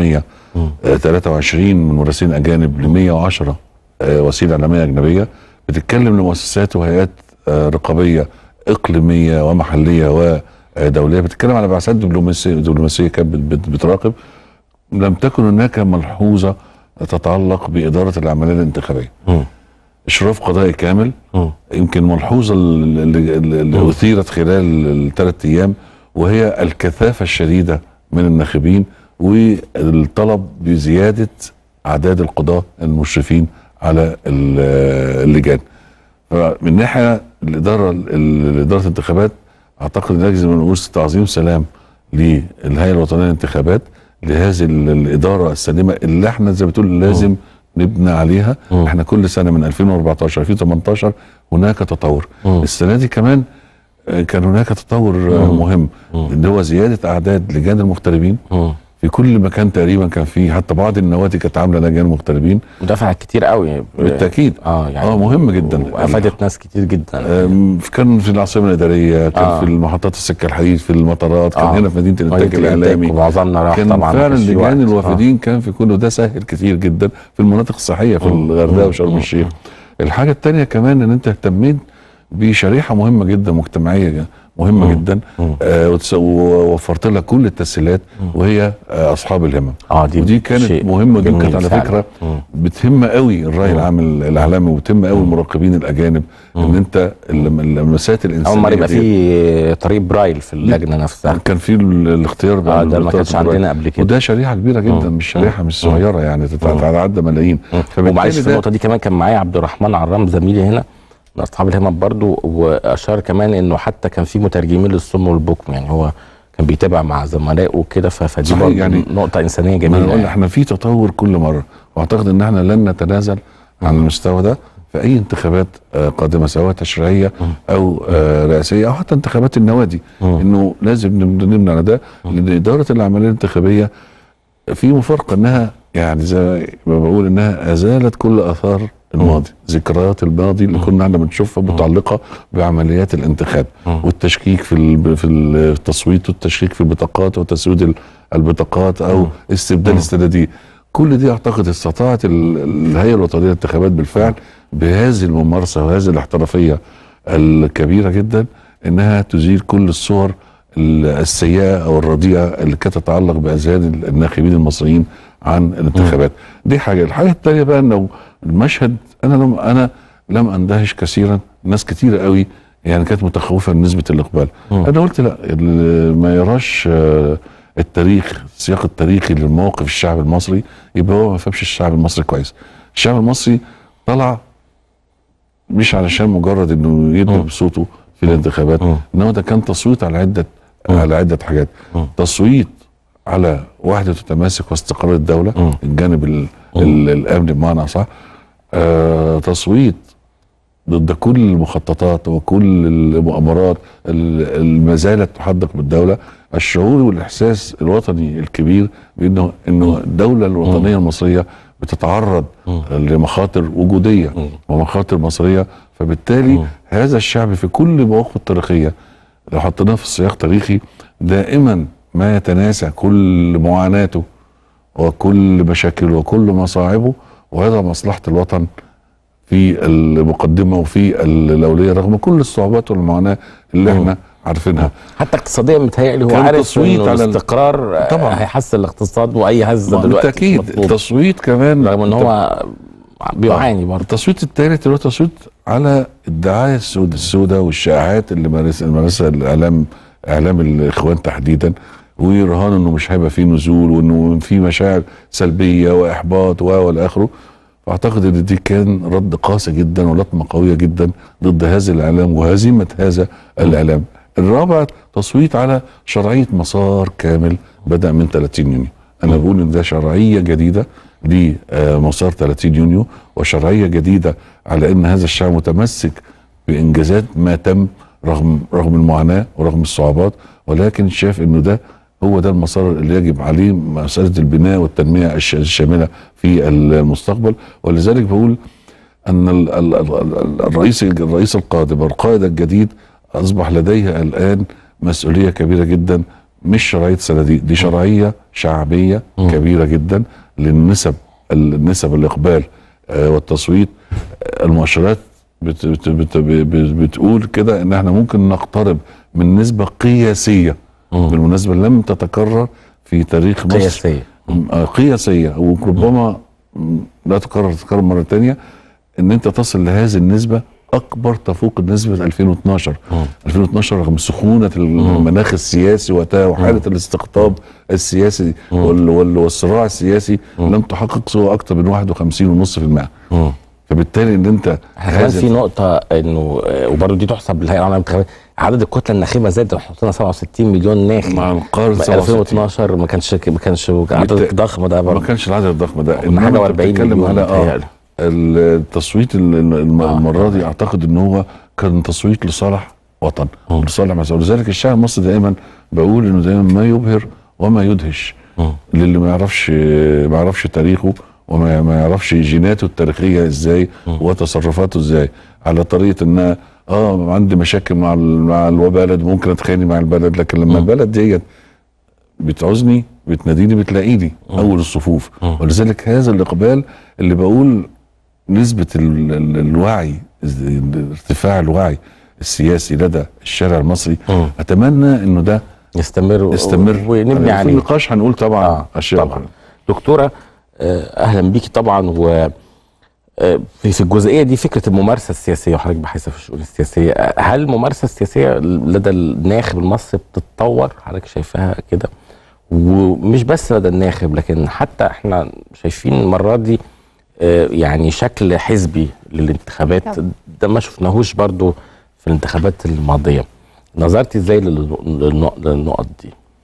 523 من مراسلين اجانب ل 110 آه، وسيله اعلاميه اجنبيه بتتكلم لمؤسسات وهيئات آه، رقابيه اقليميه ومحليه ودوليه بتتكلم على بعثات دبلوماسيه دبلوماسيه كانت بت- بت- بتراقب لم تكن هناك ملحوظه تتعلق باداره العمليه الانتخابيه مم. اشراف قضائي كامل مم. يمكن ملحوظه اللي, اللي اللي اثيرت خلال الثلاث ايام وهي الكثافه الشديده من الناخبين والطلب بزياده اعداد القضاه المشرفين على ال- اللجان. فمن ناحيه الاداره ال- اداره الانتخابات اعتقد ان يجب ان نقول تعظيم سلام للهيئه الوطنيه للانتخابات لهذه ال- الاداره السليمه اللي احنا زي ما بتقول لازم نبنى عليها مم. احنا كل سنه من 2014 2018 هناك تطور مم. السنه دي كمان آه، كان هناك تطور آه، مهم اللي هو زياده اعداد لجان المغتربين مم. في كل مكان تقريبا كان فيه حتى بعض النوادي كانت عامله لجان مغتربين دفع كتير قوي بالتاكيد اه يعني اه مهم جدا وافادت ناس كتير جدا آم، كان في العاصمه الاداريه كان آه. آه. في المحطات السكه الحديد في المطارات كان آه. آه. هنا في مدينه الانتاج مدينة الإنتاج الاعلامي ومعظمنا راح كان طبعا فعلا ما كانش في لجان وقت. الوافدين كان في كله ده سهل كتير جدا في المناطق الصحيه في الغردقه وشرم الشيخ الحاجه الثانيه كمان ان انت اهتميت بشريحه مهمه جدا مجتمعيه مهمه جدا آه وتس- ووفرت لها كل التسهيلات وهي آه اصحاب الهمم اه دي ودي كانت شيء مهمه ودي جميل كانت على فعلا. فكره مم. بتهم قوي الراي العام الاعلامي وبتهم قوي المراقبين الاجانب ان انت الم- اللمسات الانسانيه اول مره يبقى دي- في طريق برايل في اللجنه نفسها كان في ال- الاختيار بقى آه، ده ما بالبطاقة كانش البرايل. عندنا قبل كده. وده شريحه كبيره جدا مش شريحه مش صغيره يعني تتعدى ملايين فبالتالي ومعلش في ده- النقطه دي كمان كان معايا عبد الرحمن عرام زميلي هنا من اصحاب الهمم برضو واشار كمان انه حتى كان في مترجمين للصم والبكم يعني هو كان بيتابع مع زملائه وكده ف- فدي صحيح، برضه يعني نقطه انسانيه ما جميله أنا بقول يعني. احنا في تطور كل مره واعتقد ان احنا لن نتنازل عن المستوى ده في اي انتخابات آه، قادمه سواء تشريعيه او آه، رئاسيه او حتى انتخابات النوادي انه لازم نم- نمنع على ده لان اداره العمليه الانتخابيه في مفارقه انها يعني زي ما بقول انها ازالت كل اثار الماضي ذكريات الماضي اللي كنا احنا بنشوفها متعلقه بعمليات الانتخاب والتشكيك في ال- في التصويت والتشكيك في البطاقات وتسويد ال- البطاقات او استبدال الصناديق كل دي اعتقد استطاعت ال- الهيئه الوطنيه للانتخابات بالفعل بهذه الممارسه وهذه الاحترافيه الكبيره جدا انها تزيل كل الصور ال- السيئه او الرديئه اللي كانت تتعلق باذهان الناخبين المصريين عن الانتخابات دي حاجه الحاجه الثانيه بقى انه المشهد انا لم انا لم اندهش كثيرا ناس كتيره قوي يعني كانت متخوفه من نسبه الاقبال انا قلت لا اللي ما يراش آه، التاريخ السياق التاريخي للموقف الشعب المصري يبقى هو ما فهمش الشعب المصري كويس الشعب المصري طلع مش علشان مجرد انه يدلب صوته في الانتخابات انما ده كان تصويت على عده على عده حاجات تصويت على وحده التماسك واستقرار الدوله الجانب ال ال الامني بمعنى صح آه تصويت ضد كل المخططات وكل المؤامرات ال- اللي ما زالت تحدق بالدوله الشعور والاحساس الوطني الكبير بانه انه الدوله الوطنيه المصريه بتتعرض لمخاطر وجوديه ومخاطر مصريه فبالتالي هذا الشعب في كل مواقفه التاريخيه لو حطيناه في السياق تاريخي دائما ما يتناسى كل معاناته وكل مشاكله وكل مصاعبه وهذا مصلحه الوطن في المقدمه وفي الاولويه رغم كل الصعوبات والمعاناه اللي احنا عارفينها حتى اقتصاديا متهيألي هو كان عارف تصويت انه على ال- الاستقرار آه، طبعاً. هيحسن الاقتصاد واي هزه دلوقتي مش بالتاكيد مطلوب. التصويت كمان رغم ان هو بيعاني برضه التصويت الثالث اللي هو تصويت على الدعايه السود السوداء والشائعات اللي مارس- مارسها الاعلام اعلام الاخوان تحديدا ورهان انه مش هيبقى فيه نزول وانه في مشاعر سلبيه واحباط و والى اخره فاعتقد ان دي كان رد قاسي جدا ولطمه قويه جدا ضد هذا الاعلام وهزيمه هذا الاعلام. الرابع تصويت على شرعيه مسار كامل بدا من 30 يونيو. انا بقول ان ده شرعيه جديده لمسار 30 يونيو وشرعيه جديده على ان هذا الشعب متمسك بانجازات ما تم رغم رغم المعاناه ورغم الصعوبات ولكن شاف انه ده هو ده المسار اللي يجب عليه مساله البناء والتنميه الش- الشامله في المستقبل ولذلك بقول ان ال- ال- ال- ال- الرئيس الرئيس القادم القائد الجديد اصبح لديه الان مسؤوليه كبيره جدا مش شرعيه صناديق دي شرعيه شعبيه كبيره جدا للنسب النسب الاقبال آه، والتصويت آه، المؤشرات بت بت بت بت بتقول كده ان احنا ممكن نقترب من نسبه قياسيه بالمناسبه لم تتكرر في تاريخ مصر قياسيه آه، قياسيه وربما م، لا تكرر تتكرر مره تانية ان انت تصل لهذه النسبه اكبر تفوق النسبه 2012 2012 رغم سخونه المناخ السياسي وقتها وحاله الاستقطاب السياسي وال وال والصراع السياسي لم تحقق سوى اكثر من 51.5% فبالتالي ان انت احنا كمان هذا- في نقطة انه آه، وبرضه دي تحسب للهيئة العامة للانتخابات عدد الكتلة الناخبة زاد احنا حطينا 67 مليون ناخب مع القرن 67. 2012 ما كانش ما كانش عدد بالت- ضخم ده ما برضه كانش العدد الضخم ده كنا حاجة انت و40 بتتكلم مليون على اه متهيألي. التصويت ال- ال- الم- المره دي اعتقد ان هو كان تصويت لصالح وطن لصالح مسؤول لذلك الشعب المصري دائما بقول انه دايما ما يبهر وما يدهش للي ما يعرفش ما يعرفش تاريخه وما ما يعرفش جيناته التاريخيه ازاي وتصرفاته ازاي على طريقه ان اه عندي مشاكل مع ال- مع البلد ممكن اتخانق مع البلد لكن لما البلد ديت بتعوزني بتناديني بتلاقيني اول الصفوف ولذلك هذا الاقبال اللي بقول نسبه ال ال الوعي ارتفاع الوعي السياسي لدى الشارع المصري اتمنى انه ده يستمر و- يستمر ونبني في عليه النقاش هنقول طبعا آه اشياء طبعا أخرى. دكتورة آه، اهلا بيكي طبعا و آه، في في الجزئيه دي فكره الممارسه السياسيه وحضرتك باحثه في الشؤون السياسيه آه، هل الممارسه السياسيه لدى الناخب المصري بتتطور حضرتك شايفاها كده ومش بس لدى الناخب لكن حتى احنا شايفين المره دي آه، يعني شكل حزبي للانتخابات ده ما شفناهوش برضو في الانتخابات الماضيه نظرتي ازاي للنق- للنق- للنقط دي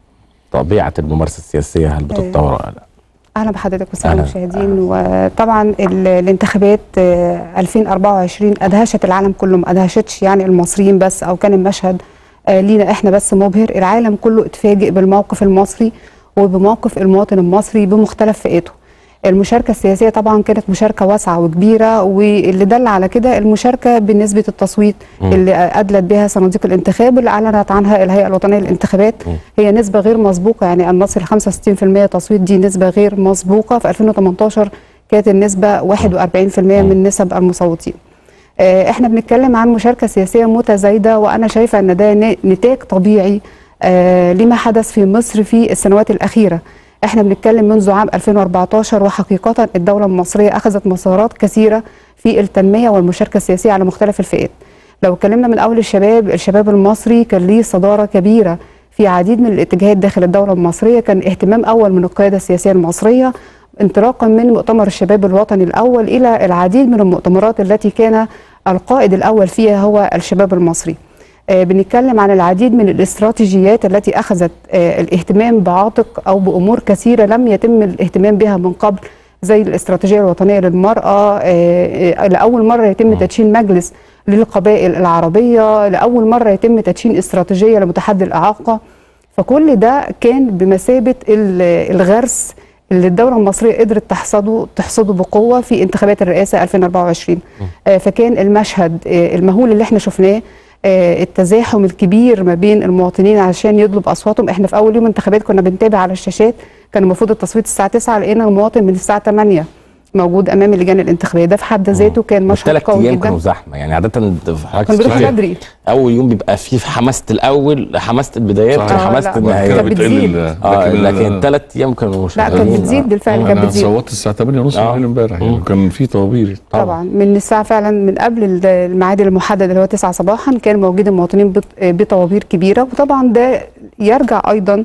طبيعه الممارسه السياسيه هل بتتطور ولا لا؟ اهلا بحضرتك والساده أهلاً. المشاهدين وطبعا ال- الانتخابات آه، 2024 ادهشت العالم كله ما ادهشتش يعني المصريين بس او كان المشهد آه، لينا احنا بس مبهر العالم كله اتفاجئ بالموقف المصري وبموقف المواطن المصري بمختلف فئاته المشاركة السياسية طبعا كانت مشاركة واسعة وكبيرة واللي دل على كده المشاركة بنسبة التصويت اللي أدلت بها صناديق الانتخاب اللي أعلنت عنها الهيئة الوطنية للانتخابات هي نسبة غير مسبوقة يعني أن نصل 65% تصويت دي نسبة غير مسبوقة في 2018 كانت النسبة 41% من نسب المصوتين آه، احنا بنتكلم عن مشاركة سياسية متزايدة وأنا شايفة أن ده ن- نتاج طبيعي آه، لما حدث في مصر في السنوات الأخيرة احنا بنتكلم منذ عام 2014 وحقيقة الدولة المصرية أخذت مسارات كثيرة في التنمية والمشاركة السياسية على مختلف الفئات لو اتكلمنا من أول الشباب الشباب المصري كان ليه صدارة كبيرة في عديد من الاتجاهات داخل الدولة المصرية كان اهتمام أول من القيادة السياسية المصرية انطلاقا من مؤتمر الشباب الوطني الأول إلى العديد من المؤتمرات التي كان القائد الأول فيها هو الشباب المصري آه، بنتكلم عن العديد من الاستراتيجيات التي أخذت آه، الاهتمام بعاتق أو بأمور كثيرة لم يتم الاهتمام بها من قبل زي الاستراتيجية الوطنية للمرأة آه، آه، لأول مرة يتم تدشين مجلس للقبائل العربية لأول مرة يتم تدشين استراتيجية لمتحدي الإعاقة فكل ده كان بمثابة ال- الغرس اللي الدولة المصرية قدرت تحصده تحصده بقوة في انتخابات الرئاسة 2024 آه، فكان المشهد آه، المهول اللي احنا شفناه آه، التزاحم الكبير ما بين المواطنين عشان يطلب اصواتهم احنا في اول يوم انتخابات كنا بنتابع على الشاشات كان المفروض التصويت الساعه 9 لقينا المواطن من الساعه 8 موجود امام اللجان الانتخابيه ده في حد ذاته كان مشهد والثلاث قوي ايام جدا كانوا زحمه يعني عاده حضرتك كان بيروح تفتكر بدري اول يوم بيبقى فيه حماسه الاول حماسه البدايات صحيح. آه، وحماسه لا. النهايات كانت بتزيد. اه لكن الثلاث ايام كانوا لا كانت شغالين. بتزيد بالفعل كانت انا بتزيد صوتت الساعه 8 ونص آه. بالليل امبارح يعني مم. كان في طوابير طبعا من الساعه فعلا من قبل ال- الميعاد المحدد اللي هو 9 صباحا كان موجود المواطنين بط- بطوابير كبيره وطبعا ده يرجع ايضا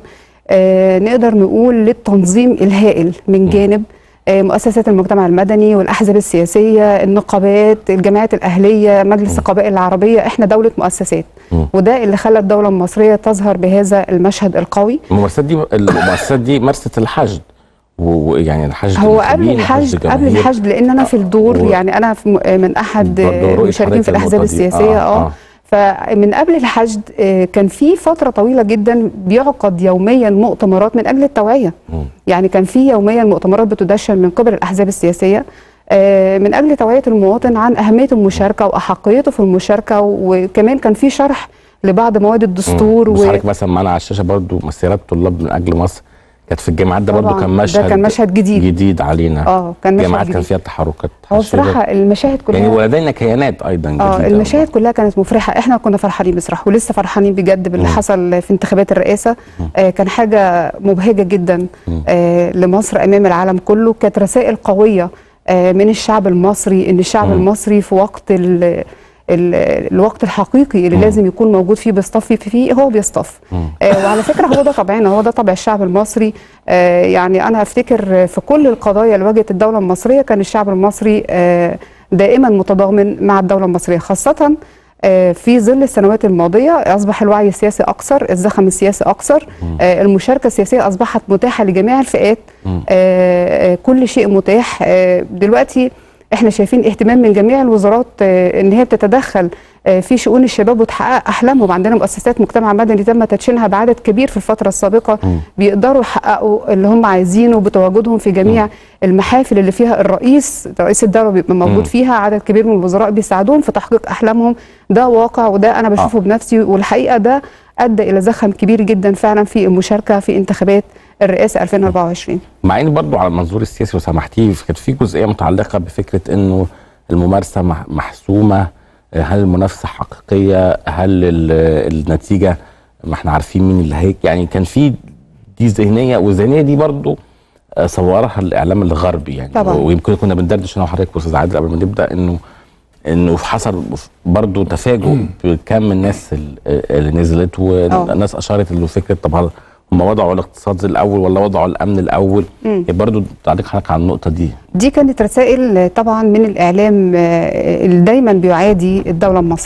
آه نقدر نقول للتنظيم الهائل من جانب آه مؤسسات المجتمع المدني والاحزاب السياسيه النقابات الجمعيات الاهليه مجلس القبائل العربيه احنا دوله مؤسسات مم. وده اللي خلى الدوله المصريه تظهر بهذا المشهد القوي الممارسات دي المؤسسات دي مارست الحشد و- ويعني الحشد هو قبل الكبير، الحشد قبل جماهير. الحشد لان انا في الدور و- يعني انا في م- من احد برضه رؤية المشاركين في حضرتك الاحزاب للنقطة دي. السياسيه آه، اه آه. فمن قبل الحشد آه، كان في فتره طويله جدا بيعقد يوميا مؤتمرات من اجل التوعيه مم. يعني كان في يوميا مؤتمرات بتدشن من قبل الاحزاب السياسيه آه، من اجل توعيه المواطن عن اهميه المشاركه واحقيته في المشاركه وكمان كان في شرح لبعض مواد الدستور بس و... حضرتك مثلا معانا على الشاشه برضو مسيرات طلاب من اجل مصر كانت في الجامعات ده برضو طبعاً، كان ده مشهد كان مشهد جديد. جديد علينا اه كان مشهد الجامعات كان جديد. فيها تحركات هو حشيدة. بصراحه المشاهد كلها يعني ولدينا كيانات ايضا جديده اه المشاهد كلها كانت مفرحه احنا كنا فرحانين بصراحه ولسه فرحانين بجد باللي مم. حصل في انتخابات الرئاسه آه كان حاجه مبهجه جدا آه لمصر امام العالم كله كانت رسائل قويه آه من الشعب المصري ان الشعب مم. المصري في وقت ال ال الوقت الحقيقي اللي مم. لازم يكون موجود فيه بيصطف فيه هو بيصطف مم. آه وعلى فكره هو ده طبعنا هو ده طبع الشعب المصري آه يعني انا افتكر في كل القضايا اللي واجهت الدوله المصريه كان الشعب المصري آه دائما متضامن مع الدوله المصريه خاصه آه، في ظل السنوات الماضية أصبح الوعي السياسي أكثر الزخم السياسي أكثر آه، المشاركة السياسية أصبحت متاحة لجميع الفئات مم. آه، آه، كل شيء متاح آه، دلوقتي احنا شايفين اهتمام من جميع الوزارات آه، ان هي بتتدخل آه، في شؤون الشباب وتحقق احلامهم عندنا مؤسسات مجتمع مدني تم تدشينها بعدد كبير في الفتره السابقه مم. بيقدروا يحققوا اللي هم عايزينه بتواجدهم في جميع المحافل اللي فيها الرئيس رئيس الدوله بيبقى مم. موجود فيها عدد كبير من الوزراء بيساعدوهم في تحقيق احلامهم ده واقع وده انا بشوفه آه. بنفسي والحقيقه ده ادى الى زخم كبير جدا فعلا في المشاركه في انتخابات الرئاسه 2024 مع ان برضو على المنظور السياسي وسامحتيه كانت في جزئيه متعلقه بفكره انه الممارسه مح- محسومه هل المنافسه حقيقيه هل ال- النتيجه ما احنا عارفين مين اللي هيك يعني كان في دي ذهنيه والذهنيه دي برضو آه، صورها الاعلام الغربي يعني طبعاً. ويمكن كنا بندردش انا وحضرتك واستاذ عادل قبل ما نبدا انه انه حصل برضو تفاجؤ بكم الناس ال- اللي نزلت والناس اشارت انه فكره طب هل هم وضعوا الاقتصاد الاول ولا وضعوا الامن الاول مم. برضو تعليق حضرتك على النقطه دي دي كانت رسائل طبعا من الاعلام آه، اللي دايما بيعادي الدوله المصريه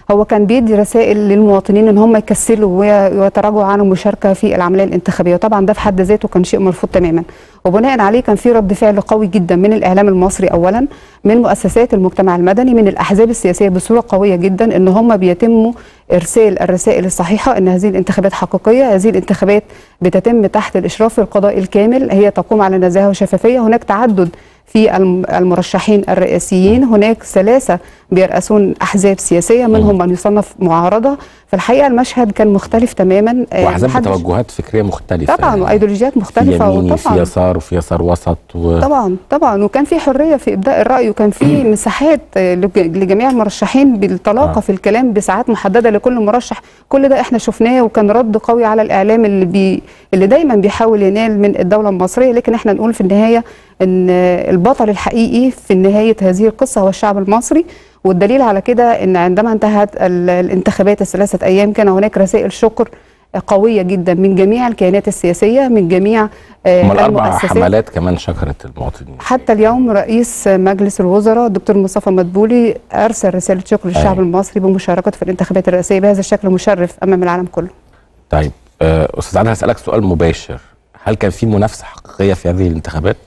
هو كان بيدي رسائل للمواطنين ان هم يكسلوا وي- ويتراجعوا عن المشاركه في العمليه الانتخابيه وطبعا ده في حد ذاته كان شيء مرفوض تماما وبناء عليه كان في رد فعل قوي جدا من الاعلام المصري اولا من مؤسسات المجتمع المدني من الاحزاب السياسيه بصوره قويه جدا ان هم بيتموا ارسال الرسائل الصحيحه ان هذه الانتخابات حقيقيه هذه الانتخابات بتتم تحت الاشراف القضائي الكامل هي تقوم على نزاهه وشفافيه هناك تعدد في الم- المرشحين الرئاسيين هناك ثلاثة بيرأسون أحزاب سياسية منهم من يصنف معارضة فالحقيقة المشهد كان مختلف تماما آه، واحزاب محدش- بتوجهات فكريه مختلفه طبعا يعني وايديولوجيات في مختلفة يميني في وطبعا يسار وفي يسار وسط و... طبعا طبعا وكان في حريه في ابداء الراي وكان في مساحات آه، لج- لجميع المرشحين بالطلاقه آه. في الكلام بساعات محدده لكل مرشح كل ده احنا شفناه وكان رد قوي على الاعلام اللي بي اللي دايما بيحاول ينال من الدوله المصريه لكن احنا نقول في النهايه ان آه، البطل الحقيقي في نهايه هذه القصه هو الشعب المصري والدليل على كده ان عندما انتهت ال- الانتخابات الثلاثه ايام كان هناك رسائل شكر قويه جدا من جميع الكيانات السياسيه من جميع آه، هم الاربع المؤسسات. حملات كمان شكرت المواطنين حتى اليوم رئيس مجلس الوزراء الدكتور مصطفى مدبولي ارسل رساله شكر للشعب أيوة. المصري بمشاركته في الانتخابات الرئاسيه بهذا الشكل مشرف امام العالم كله. طيب آه، استاذ عادل هسالك سؤال مباشر هل كان في منافسه حقيقيه في هذه الانتخابات؟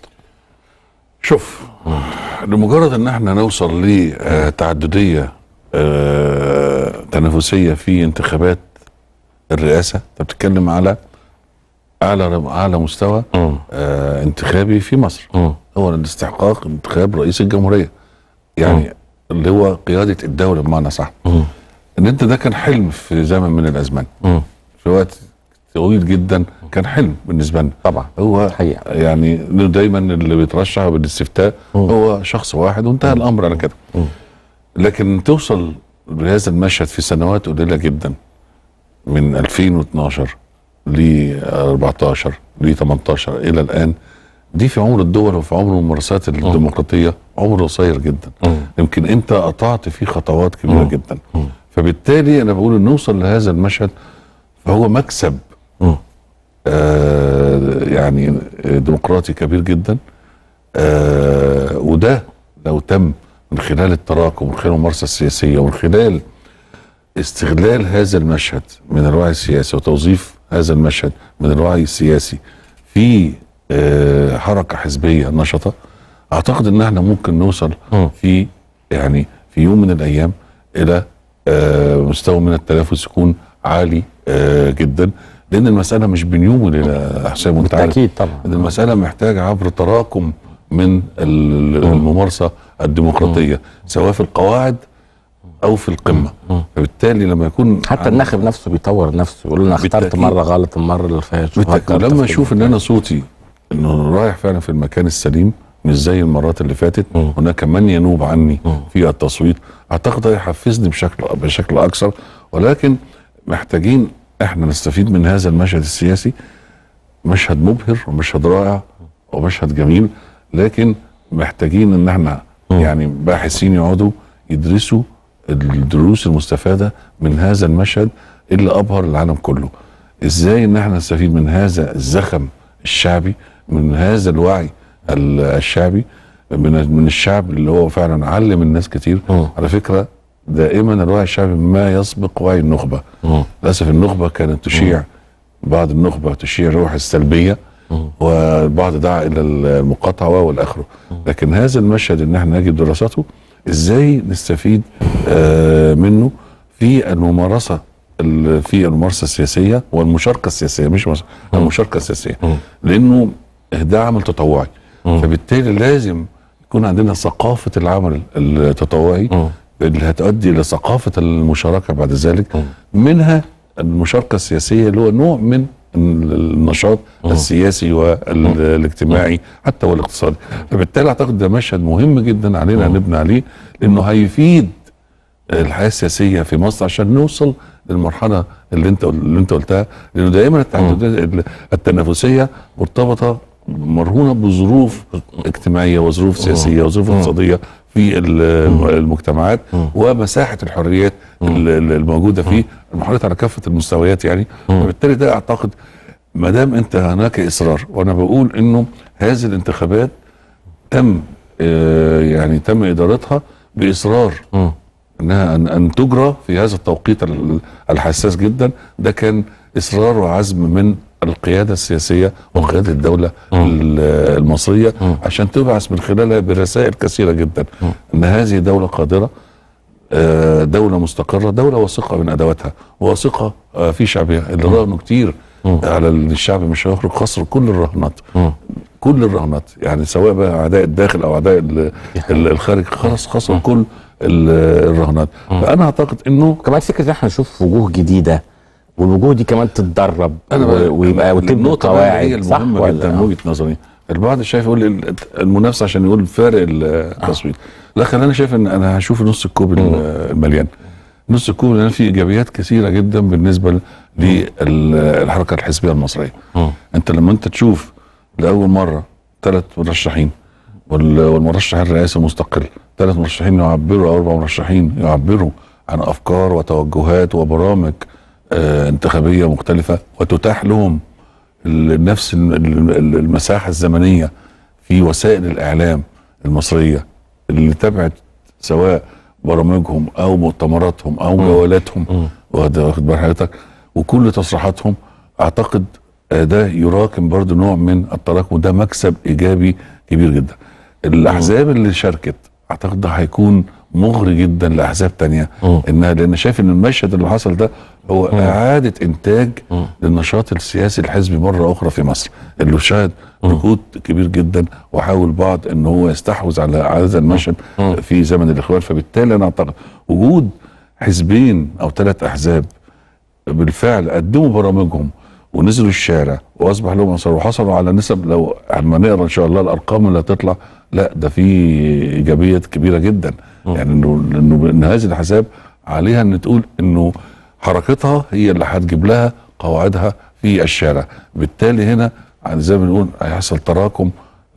شوف لمجرد ان احنا نوصل لتعدديه آه، تنافسيه في انتخابات الرئاسه انت بتتكلم على اعلى اعلى مستوى مم. آه، انتخابي في مصر مم. هو الاستحقاق انتخاب رئيس الجمهوريه يعني اللي هو قياده الدوله بمعنى صح مم. ان انت ده كان حلم في زمن من الازمان مم. في وقت طويل جدا كان حلم بالنسبه لنا طبعا هو حقيقة. يعني دايما اللي بيترشح بالاستفتاء هو شخص واحد وانتهى الامر على كده لكن توصل بهذا المشهد في سنوات قليله جدا من 2012 ل 14 ل 18 الى الان دي في عمر الدول وفي عمر الممارسات الديمقراطيه عمر قصير جدا يمكن انت قطعت فيه خطوات كبيره جدا فبالتالي انا بقول ان نوصل لهذا المشهد فهو مكسب آه يعني ديمقراطي كبير جدا آه وده لو تم من خلال التراكم ومن خلال الممارسه السياسيه ومن خلال استغلال هذا المشهد من الوعي السياسي وتوظيف هذا المشهد من الوعي السياسي في آه حركه حزبيه نشطه اعتقد ان احنا ممكن نوصل مم. في يعني في يوم من الايام الى آه مستوى من التنافس يكون عالي آه جدا لان المساله مش بين يوم وليله يا حسام وانت عارف بالتاكيد طبعا ان المساله محتاجه عبر تراكم من ال- الممارسه الديمقراطيه سواء في القواعد او في القمه فبالتالي لما يكون حتى عن- الناخب نفسه بيطور نفسه يقول انا اخترت بالتأكيد. مره غلط المره اللي فاتت بالتأكيد. فكرت لما في اشوف ان انا صوتي انه رايح فعلا في المكان السليم مش زي المرات اللي فاتت مم. هناك من ينوب عني مم. في التصويت اعتقد ده يحفزني بشكل بشكل اكثر ولكن محتاجين احنا نستفيد من هذا المشهد السياسي مشهد مبهر ومشهد رائع ومشهد جميل لكن محتاجين ان احنا يعني باحثين يقعدوا يدرسوا الدروس المستفاده من هذا المشهد اللي ابهر العالم كله ازاي ان احنا نستفيد من هذا الزخم الشعبي من هذا الوعي ال- الشعبي من من الشعب اللي هو فعلا علم الناس كتير مم. على فكره دائما الوعي الشعبي ما يسبق وعي النخبه مم. للاسف النخبه كانت تشيع بعض النخبه تشيع الروح السلبيه والبعض دعا الى المقاطعه والى اخره لكن هذا المشهد ان احنا نجد دراساته ازاي نستفيد آه منه في الممارسه ال- في الممارسه السياسيه والمشاركه السياسيه مش مس- المشاركه السياسيه لانه ده عمل تطوعي فبالتالي لازم يكون عندنا ثقافه العمل التطوعي اللي هتؤدي الى ثقافه المشاركه بعد ذلك منها المشاركه السياسيه اللي هو نوع من النشاط السياسي والاجتماعي حتى والاقتصادي فبالتالي اعتقد ده مشهد مهم جدا علينا نبني عليه لانه هيفيد الحياه السياسيه في مصر عشان نوصل للمرحله اللي انت اللي انت قلتها لانه دائما التعددات التنافسيه مرتبطه مرهونه بظروف اجتماعيه وظروف سياسيه وظروف اقتصاديه في ال- المجتمعات ومساحه الحريات ال- ال- الموجوده فيه المحريات على كافه المستويات يعني وبالتالي ده اعتقد ما دام انت هناك اصرار وانا بقول انه هذه الانتخابات تم آه، يعني تم ادارتها باصرار مم. انها ان, أن تجرى في هذا التوقيت ال- الحساس جدا ده كان اصرار وعزم من القياده السياسيه وقياده الدوله ال- المصريه عشان تبعث من خلالها برسائل كثيره جدا ان هذه دوله قادره آه، دولة مستقرة دولة واثقة من أدواتها واثقة آه، في شعبها اللي راهنوا كتير على ال- الشعب مش هيخرج خسر كل الرهانات كل الرهانات يعني سواء بقى أعداء الداخل أو أعداء ال- ال- الخارج خلاص خسروا كل ال- الرهانات فأنا أعتقد إنه كمان فكره ان احنا نشوف وجوه جديده والوجوه دي كمان تتدرب انا و- ويبقى وتبني النقطه بقى هي قواعد صح المهمه ولا جدا من وجهه نظري البعض شايف يقول ال- المنافسه عشان يقول فارق التصويت لا خلينا شايف ان انا هشوف نص الكوب ال- المليان نص الكوب لان في ايجابيات كثيره جدا بالنسبه للحركه الحزبيه المصريه انت لما انت تشوف لاول مره ثلاث مرشحين وال- والمرشح الرئاسي مستقل ثلاث مرشحين يعبروا او اربع مرشحين يعبروا عن افكار وتوجهات وبرامج آه انتخابيه مختلفه وتتاح لهم ال- نفس ال- ال- المساحه الزمنيه في وسائل الاعلام المصريه اللي تبعت سواء برامجهم او مؤتمراتهم او جولاتهم واخد واخد بال حضرتك وكل تصريحاتهم اعتقد آه، ده يراكم برضو نوع من التراكم وده مكسب ايجابي كبير جدا الاحزاب اللي شاركت اعتقد ده هيكون مغري جدا لاحزاب تانية انها لان شايف ان المشهد اللي حصل ده هو اعاده انتاج للنشاط السياسي الحزبي مره اخرى في مصر اللي شهد ركود كبير جدا وحاول بعض ان هو يستحوذ على على هذا المشهد في زمن الاخوان فبالتالي انا اعتقد وجود حزبين او ثلاث احزاب بالفعل قدموا برامجهم ونزلوا الشارع واصبح لهم اثر وحصلوا على نسب لو اما نقرا ان شاء الله الارقام اللي هتطلع لا ده في ايجابيات كبيره جدا يعني انه انه ان هذه الاحزاب عليها ان تقول انه حركتها هي اللي هتجيب لها قواعدها في الشارع بالتالي هنا زي ما بنقول هيحصل تراكم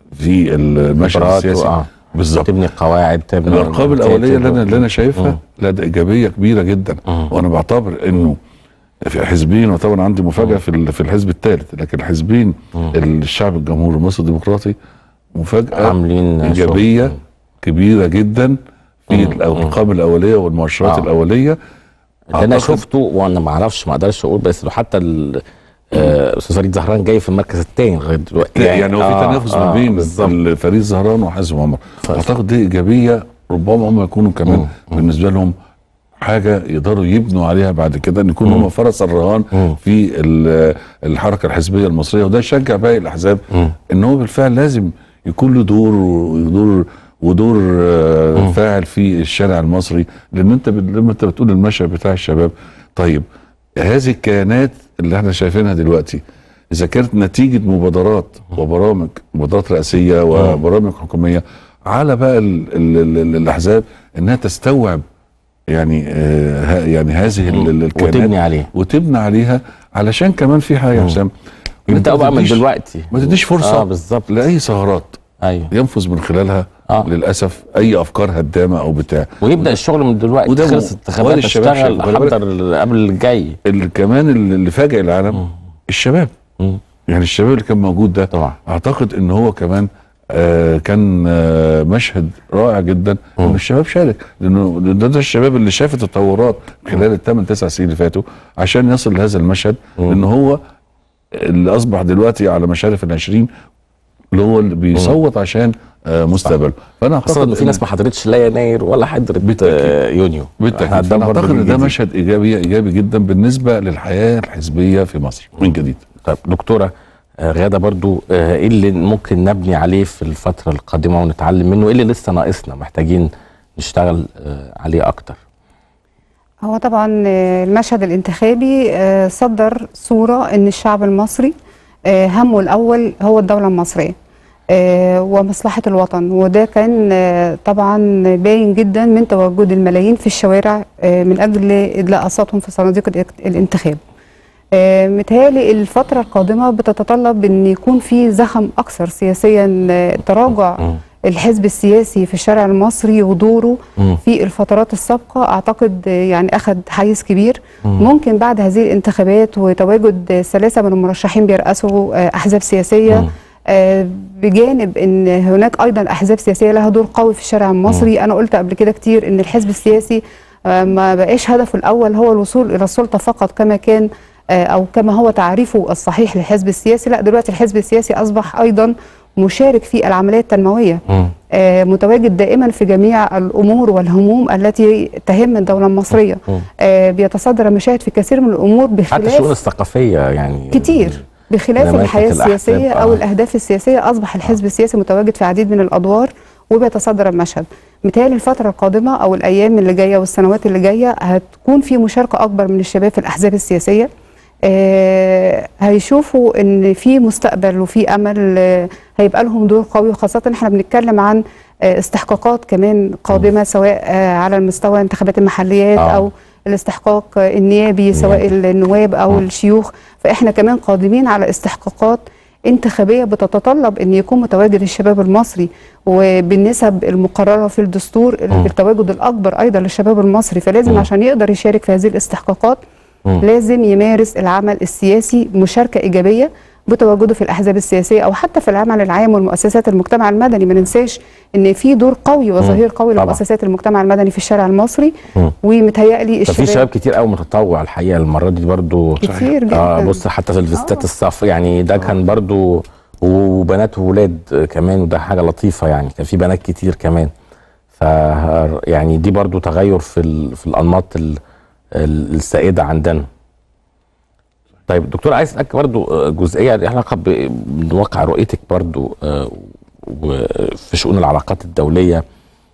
في المشهد خبرات السياسي وآه. بالظبط تبني قواعد تبني الارقام الاوليه اللي انا اللي انا شايفها لا ده ايجابيه كبيره جدا وانا بعتبر انه في حزبين وطبعا عندي مفاجاه في ال- في الحزب الثالث لكن حزبين الشعب الجمهوري المصري الديمقراطي مفاجاه عاملين ايجابيه شغل. كبيره جدا في الارقام الاوليه والمؤشرات آه. الاوليه اللي انا أعتقد- شفته وانا ما اعرفش ما اقدرش اقول بس لو حتى ال- آه، استاذ فريد زهران جاي في المركز الثاني لغايه دلوقتي يعني هو في آه، تنافس آه، ما بين بالظبط فريد زهران وحازم عمر ف- اعتقد دي ايجابيه ربما هم يكونوا كمان بالنسبه لهم حاجه يقدروا يبنوا عليها بعد كده ان يكونوا هم فرس الرهان في ال- الحركه الحزبيه المصريه وده يشجع باقي الاحزاب ان هو بالفعل لازم يكون له دور ودور ودور آه، فاعل في الشارع المصري لان انت بت- لما انت بتقول المشهد بتاع الشباب طيب هذه الكيانات اللي احنا شايفينها دلوقتي اذا كانت نتيجه مبادرات وبرامج مبادرات رئاسيه وبرامج حكوميه على بقى ال ال ال الاحزاب انها تستوعب يعني آه ه- يعني هذه ال- ال- الكيانات وتبني عليها وتبني عليها علشان كمان في حاجه يا حسام إن أنت نبدا بقى من تديش- دلوقتي ما تديش فرصه اه بالظبط لاي ثغرات ايوه ينفذ من خلالها آه. للاسف اي افكار هدامه او بتاع ويبدا الشغل من دلوقتي وده خلص م- الانتخابات وادي الشباب اشتغل شايف، خلي بالك. احضر قبل الجاي اللي كمان اللي اللي فاجئ العالم الشباب مم. يعني الشباب اللي كان موجود ده طبعا. اعتقد ان هو كمان آه كان آه مشهد رائع جدا ان الشباب شارك لانه ده, ده الشباب اللي شاف التطورات خلال الثمان تسع سنين اللي فاتوا عشان يصل لهذا المشهد ان هو اللي اصبح دلوقتي على مشارف العشرين اللي هو اللي بيصوت عشان آه مستقبله فانا خاصه اعتقد انه في ناس ما حضرتش لا يناير ولا حضرت بالتأكيد. آه، يونيو بالتاكيد إحنا فانا برضه اعتقد ان ده جديد. مشهد ايجابي ايجابي جدا بالنسبه للحياه الحزبيه في مصر من جديد طيب دكتوره آه، غاده برضو آه، ايه اللي ممكن نبني عليه في الفتره القادمه ونتعلم منه ايه اللي لسه ناقصنا محتاجين نشتغل آه، عليه اكتر هو طبعا آه، المشهد الانتخابي آه، صدر صورة ان الشعب المصري آه، همه الاول هو الدولة المصرية آه، ومصلحة الوطن وده كان آه، طبعا باين جدا من تواجد الملايين في الشوارع آه، من اجل ادلاء اصواتهم في صناديق الإك- الانتخاب آه، متهيألي الفترة القادمة بتتطلب ان يكون في زخم اكثر سياسيا آه، تراجع الحزب السياسي في الشارع المصري ودوره في الفترات السابقة أعتقد آه، يعني أخذ حيز كبير ممكن بعد هذه الانتخابات وتواجد آه، ثلاثة من المرشحين بيرأسوا آه، أحزاب سياسية آه، بجانب ان هناك ايضا احزاب سياسيه لها دور قوي في الشارع المصري انا قلت قبل كده كتير ان الحزب السياسي آه، ما بقاش هدفه الاول هو الوصول الى السلطه فقط كما كان آه، او كما هو تعريفه الصحيح للحزب السياسي لا دلوقتي الحزب السياسي اصبح ايضا مشارك في العمليه التنمويه مم. آه، متواجد دائما في جميع الامور والهموم التي تهم الدوله المصريه مم. آه، بيتصدر المشاهد في كثير من الامور حتى الشؤون بخلاف الثقافيه يعني كتير بخلاف نماذج الحياه الأحزاب، السياسيه آه. او الاهداف السياسيه اصبح الحزب السياسي متواجد في عديد من الادوار وبيتصدر المشهد متهيألي الفترة القادمة أو الأيام اللي جاية والسنوات اللي جاية هتكون في مشاركة أكبر من الشباب في الأحزاب السياسية آه هيشوفوا ان في مستقبل وفي امل آه هيبقى لهم دور قوي وخاصه احنا بنتكلم عن آه استحقاقات كمان قادمه سواء آه على المستوى انتخابات المحليات آه. او الاستحقاق آه، النيابي سواء النواب او الشيوخ فاحنا كمان قادمين على استحقاقات انتخابيه بتتطلب ان يكون متواجد الشباب المصري وبالنسب المقرره في الدستور بالتواجد الاكبر ايضا للشباب المصري فلازم عشان يقدر يشارك في هذه الاستحقاقات لازم يمارس العمل السياسي مشاركه ايجابيه بتواجده في الاحزاب السياسيه او حتى في العمل العام والمؤسسات المجتمع المدني ما ننساش ان في دور قوي وظهير قوي طبعا. لمؤسسات المجتمع المدني في الشارع المصري مم. ومتهيألي ففي شباب كتير قوي متطوع الحقيقه المره دي برضو كتير جدا. اه بص حتى في الفيستات آه. الصف يعني ده كان برضو وبنات وولاد كمان وده حاجه لطيفه يعني كان في بنات كتير كمان ف يعني دي برضو تغير في ال... في الانماط ال... ال- السائده عندنا طيب دكتور عايز اسالك برضو آه، جزئيه ليها علاقه ب- بواقع رؤيتك برضو آه، وفي شؤون العلاقات الدوليه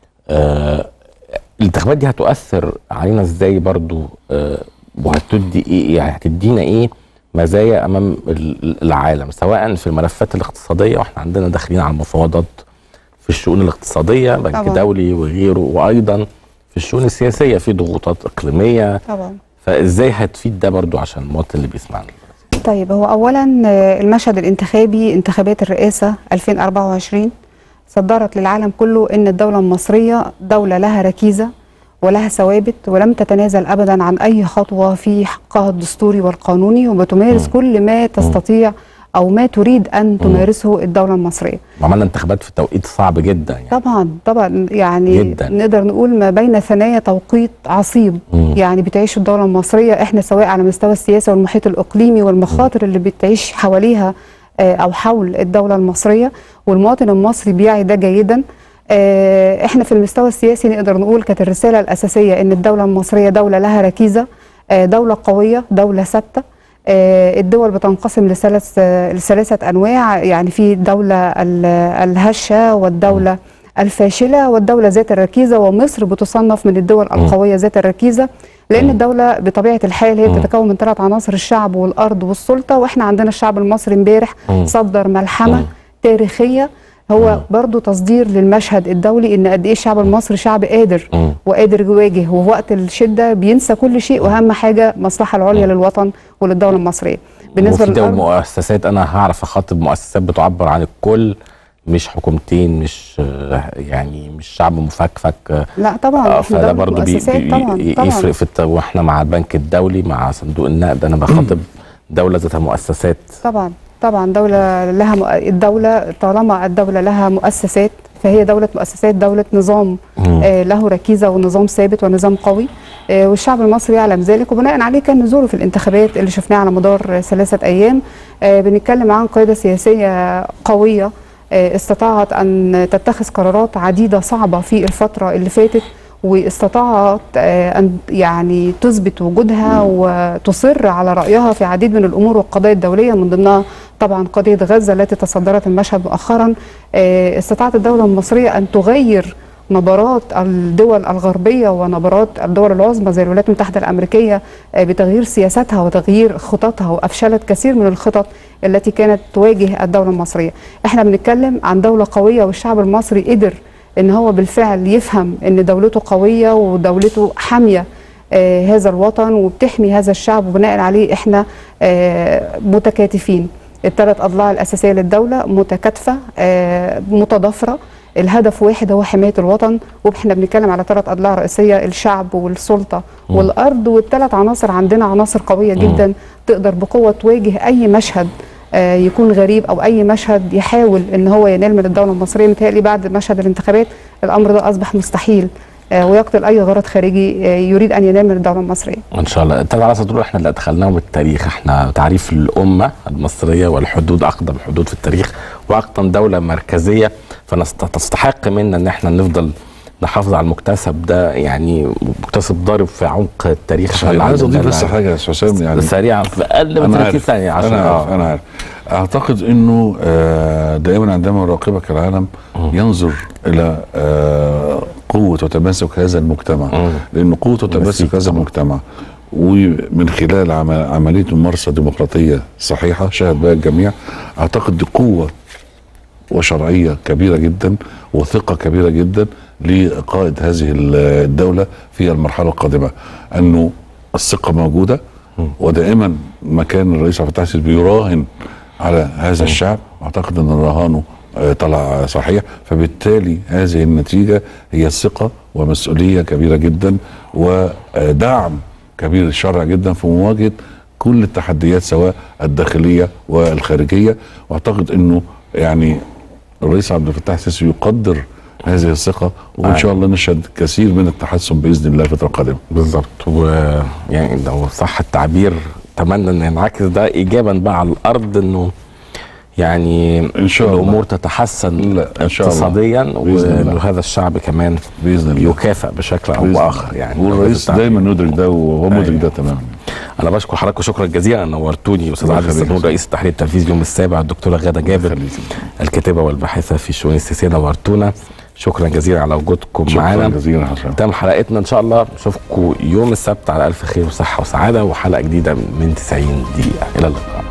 آه، الانتخابات دي هتؤثر علينا ازاي برضو آه، وهتدي ايه يعني هتدينا ايه مزايا امام ال- العالم سواء في الملفات الاقتصاديه واحنا عندنا داخلين على المفاوضات في الشؤون الاقتصاديه بنك طبعاً. دولي وغيره وايضا في الشؤون السياسيه في ضغوطات اقليميه طبعا فازاي هتفيد ده برضو عشان المواطن اللي بيسمعنا طيب هو اولا آه، المشهد الانتخابي انتخابات الرئاسه 2024 صدرت للعالم كله ان الدوله المصريه دوله لها ركيزه ولها ثوابت ولم تتنازل ابدا عن اي خطوه في حقها الدستوري والقانوني وبتمارس كل ما تستطيع او ما تريد ان تمارسه الدوله المصريه عملنا انتخابات في توقيت صعب جدا يعني طبعا طبعا يعني جداً. نقدر نقول ما بين ثنايا توقيت عصيب مم. يعني بتعيش الدوله المصريه احنا سواء على مستوى السياسه والمحيط الاقليمي والمخاطر اللي بتعيش حواليها آه، او حول الدوله المصريه والمواطن المصري بيعي ده جيدا آه، احنا في المستوى السياسي نقدر نقول كانت الرساله الاساسيه ان الدوله المصريه دوله لها ركيزه آه، دوله قويه دوله ثابته آه، الدول بتنقسم لثلاث آه، لثلاثه انواع يعني في الدوله ال- الهشه والدوله الفاشله والدوله ذات الركيزه ومصر بتصنف من الدول القويه ذات الركيزه لان الدوله بطبيعه الحال هي بتتكون من ثلاث عناصر الشعب والارض والسلطه واحنا عندنا الشعب المصري امبارح صدر ملحمه تاريخيه هو برضو تصدير للمشهد الدولي ان قد ايه الشعب المصري شعب قادر مم. وقادر يواجه وفي وقت الشده بينسى كل شيء واهم حاجه المصلحه العليا للوطن وللدوله المصريه بالنسبه وفي دول للارض مؤسسات انا هعرف اخاطب مؤسسات بتعبر عن الكل مش حكومتين مش آه، يعني مش شعب مفكفك آه، لا طبعا آه، احنا فده دوله برضو بي مؤسسات بي طبعا ي- طبعا يفرق في الت... واحنا مع البنك الدولي مع صندوق النقد انا بخاطب دوله ذات مؤسسات طبعا طبعا دولة لها مؤ... الدولة طالما الدولة لها مؤسسات فهي دولة مؤسسات دولة نظام آه له ركيزة ونظام ثابت ونظام قوي آه والشعب المصري يعلم ذلك وبناء عليه كان نزوله في الانتخابات اللي شفناها على مدار ثلاثة أيام آه بنتكلم عن قيادة سياسية قوية آه استطاعت أن تتخذ قرارات عديدة صعبة في الفترة اللي فاتت واستطاعت آه، ان يعني تثبت وجودها وتصر على رايها في عديد من الامور والقضايا الدوليه من ضمنها طبعا قضيه غزه التي تصدرت المشهد مؤخرا آه، استطاعت الدوله المصريه ان تغير نبرات الدول الغربيه ونبرات الدول العظمى زي الولايات المتحده الامريكيه آه، بتغيير سياستها وتغيير خططها وافشلت كثير من الخطط التي كانت تواجه الدوله المصريه. احنا بنتكلم عن دوله قويه والشعب المصري قدر ان هو بالفعل يفهم ان دولته قويه ودولته حاميه آه هذا الوطن وبتحمي هذا الشعب وبناء عليه احنا آه متكاتفين الثلاث اضلاع الاساسيه للدوله متكاتفه آه متضافره الهدف واحد هو حمايه الوطن واحنا بنتكلم على ثلاث اضلاع رئيسيه الشعب والسلطه والارض والثلاث عناصر عندنا عناصر قويه جدا تقدر بقوه تواجه اي مشهد آه، يكون غريب او اي مشهد يحاول ان هو ينال من الدوله المصريه متهيألي بعد مشهد الانتخابات الامر ده اصبح مستحيل آه، ويقتل اي غرض خارجي آه، يريد ان ينال من الدوله المصريه ان شاء الله طبعا على تقول احنا اللي ادخلناهم التاريخ احنا تعريف الامه المصريه والحدود اقدم حدود في التاريخ واقدم دوله مركزيه فنستحق منا ان احنا نفضل نحافظ على المكتسب ده يعني مكتسب ضارب في عمق التاريخ صحيح عايز اضيف بس حاجه يا استاذ حسام يعني سريعا في اقل من انا 30 عارف ثانيه عشان انا عارف آه. انا عارف اعتقد انه آه، دائما عندما يراقبك العالم ينظر الى آه، قوه وتماسك هذا المجتمع مم. لان قوه وتماسك نسيت هذا طبعا. المجتمع ومن خلال عم- عمليه ممارسه ديمقراطيه صحيحه شاهد بها الجميع اعتقد دي قوه وشرعيه كبيره جدا وثقه كبيره جدا لقائد هذه الدوله في المرحله القادمه انه الثقه موجوده ودائما ما كان الرئيس عبد الفتاح السيسي بيراهن على هذا الشعب اعتقد ان رهانه آه، طلع صحيح فبالتالي هذه النتيجه هي ثقه ومسؤوليه كبيره جدا ودعم كبير الشرع جدا في مواجهه كل التحديات سواء الداخليه والخارجيه واعتقد انه يعني الرئيس عبد الفتاح السيسي يقدر هذه الثقه وان شاء الله نشهد كثير من التحسن باذن الله الفتره القادمه بالظبط ويعني لو صح التعبير اتمنى ان ينعكس ده ايجابا بقى على الارض انه يعني إن شاء الله. الامور تتحسن لا، إن شاء الله. اقتصاديا بإذن الله. وانه هذا الشعب كمان باذن الله يكافئ بشكل او بإذن باخر الله. يعني والرئيس بالتعبير. دايما يدرك ده وهو مدرك أيوة. ده تماما انا بشكر حضراتكم شكرا جزيلا نورتوني استاذ الله عادل يخليك. السنون رئيس التحرير التنفيذي اليوم السابع الدكتوره غاده جابر يخليك. الكاتبه والباحثه في الشؤون السياسيه نورتونا شكرا جزيلا على وجودكم شكرا معانا جزيلا حسام تم حلقتنا ان شاء الله نشوفكم يوم السبت على الف خير وصحه وسعاده وحلقه جديده من 90 دقيقه الى اللقاء